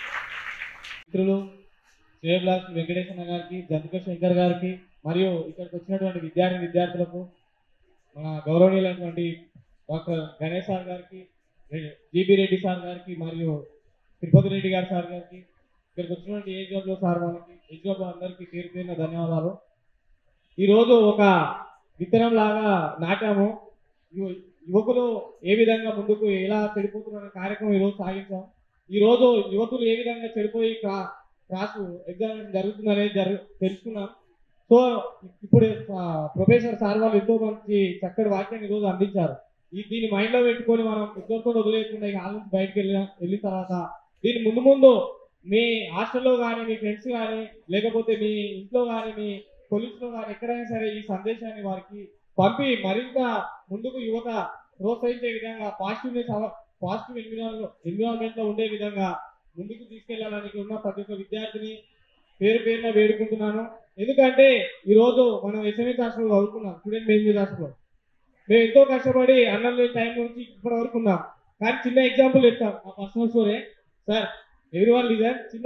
Speaker 10: మిత్రులు శ్రేయబ్లాస్ వెంకటేశ్వర గారికి జంతిక శంకర్ గారికి మరియు ఇక్కడికి వచ్చినటువంటి విద్యార్థి విద్యార్థులకు మన గౌరవనీయులైనటువంటి డాక్టర్ గణేష్ సార్ గారికి రె- జీబీ రెడ్డి సార్ గారికి మరియు తిరుపతి రెడ్డి గారి సార్ గారికి ఇక్కడికి వచ్చినటువంటి ఏజ్ గ్రూప్లో సార్ వాళ్ళకి ఏజ్ గ్రూప్ అందరికీ పేరు పేరున ధన్యవాదాలు ఈరోజు ఒక విత్తనం లాగా నాటాము యు- యువకులు ఏ విధంగా ముందుకు ఎలా చెడిపోతున్న కార్యక్రమం ఈరోజు సాగించాం ఈ రోజు యువకులు ఏ విధంగా చెడిపోయి క్లా- క్లాస్ ఎగ్జామినేషన్ జరుగుతుందనేది జరు తెలుసుకున్నాం సో ఇప్పుడు ఆ, ప్రొఫెసర్ సార్ వాళ్ళు ఎంతో మంచి చక్కటి వాక్యాన్ని ఈరోజు అందించారు ఈ దీన్ని మైండ్ లో పెట్టుకొని మనం ఇద్దరితో వదిలేకుండా ఇక హాల్ నుంచి బయటకు వెళ్ళిన వెళ్ళిన తర్వాత దీని ముందు ముందు మీ హాస్టల్లో కానీ మీ ఫ్రెండ్స్ కానీ లేకపోతే మీ ఇంట్లో కానీ మీ కొలీగ్స్ లో కానీ ఎక్కడైనా సరే ఈ సందేశాన్ని వారికి పంపి మరింత ముందుకు యువత ప్రోత్సహించే విధంగా పాజిటివ్నెస్ పాజిటివ్ ఎన్విరాన్మెంట్ లో ఉండే విధంగా ముందుకు తీసుకెళ్లాలని ఉన్న ప్రతి ఒక్క విద్యార్థిని పేరు పేరున వేడుకుంటున్నాను ఎందుకంటే ఈ రోజు మనం ఎస్ఎంఎస్ హాస్టల్ చదువుకున్నాం స్టూడెంట్ బేస్డ్ హాస్టల్ మేము ఎంతో కష్టపడి అన్నం లేని టైం నుంచి ఇప్పటి వరకు ఉన్నాం కానీ చిన్న ఎగ్జాంపుల్ చెప్తాం మా పర్సనల్ స్టోరీ సార్ ఎవరి వాళ్ళు సార్ చిన్న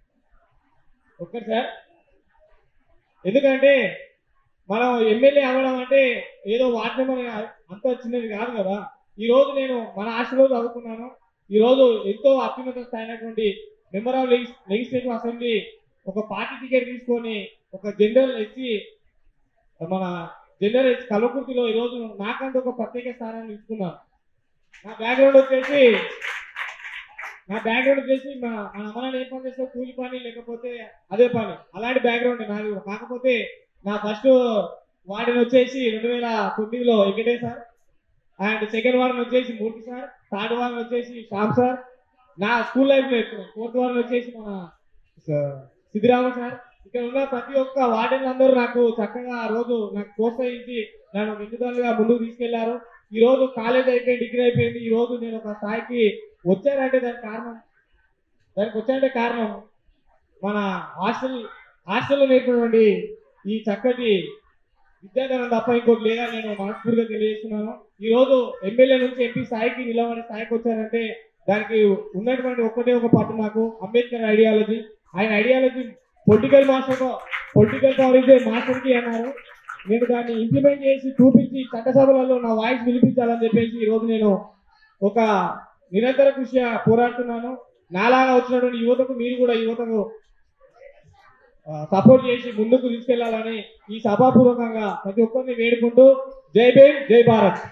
Speaker 10: ఒక్కటి సార్ ఎందుకంటే మనం ఎమ్మెల్యే అవ్వడం అంటే ఏదో వార్డ్ మెంబర్ అంత చిన్నది కాదు కదా ఈ రోజు నేను మన హాస్టల్లో చదువుకున్నాను ఈ రోజు ఎంతో అత్యున్నత స్థాయి అయినటువంటి మెంబర్ ఆఫ్ లెజిస్లేటివ్ అసెంబ్లీ ఒక పార్టీ టికెట్ తీసుకొని ఒక జనరల్ ఎస్సీ మన జనరల్ ఎస్సీ కల్వకుర్తిలో ఈ రోజు నాకంటూ ఒక ప్రత్యేక స్థానాన్ని తీసుకున్నాను నా బ్యాక్గ్రౌండ్ వచ్చేసి నా బ్యాక్గ్రౌండ్ వచ్చేసి మా మా అమ్మ నాన్న ఏం పని చేస్తే కూలి పని లేకపోతే అదే పని అలాంటి బ్యాక్గ్రౌండ్ నాది కూడా. కాకపోతే నా ఫస్ట్ వార్డెన్ వచ్చేసి రెండు వేల తొమ్మిదిలో Venkatesh sir and second warden వచ్చేసి మూర్తి సార్ థర్డ్ వార్డెన్ వచ్చేసి శ్యామ్ సార్ నా స్కూల్ లైఫ్ లో ఫోర్త్ వార్డెన్ వచ్చేసి మన స- సిద్ధిరామ సార్ ఇక్కడ ఉన్న ప్రతి ఒక్క వార్డెన్ అందరూ నాకు చక్కగా ఆ రోజు నాకు ప్రోత్సహించి నన్ను నిండుదలుగా ముందుకు తీసుకెళ్లారు ఈ రోజు కాలేజ్ అయిపోయి డిగ్రీ అయిపోయింది ఈ రోజు నేను ఒక స్థాయికి వచ్చానంటే దానికి కారణం దానికి వచ్చానంటే కారణం మన హాస్టల్ హాస్టల్లో నేర్పినటువంటి ఈ చక్కటి విద్యాధనం తప్ప ఇంకోటి లేదని నేను మనస్ఫూర్తిగా తెలియజేస్తున్నాను ఈ రోజు ఎమ్మెల్యే నుంచి ఎంపీ స్థాయికి నిలబడే స్థాయికి వచ్చారంటే దానికి ఉన్నటువంటి ఒక్కటే ఒక పాటు నాకు అంబేద్కర్ ఐడియాలజీ ఆయన ideology political master political power మాస్టర్కి అన్నారు నేను దాన్ని ఇంప్లిమెంట్ చేసి చూపించి చట్టసభలలో నా వాయిస్ వినిపించాలని చెప్పేసి ఈ రోజు నేను ఒక నిరంతర కృషి పోరాడుతున్నాను నాలాగా వచ్చినటువంటి యువతకు మీరు కూడా యువతకు సపోర్ట్ చేసి ముందుకు తీసుకెళ్లాలని ఈ సభాపూర్వకంగా ప్రతి ఒక్కరిని వేడుకుంటూ జై భీమ్ జై భారత్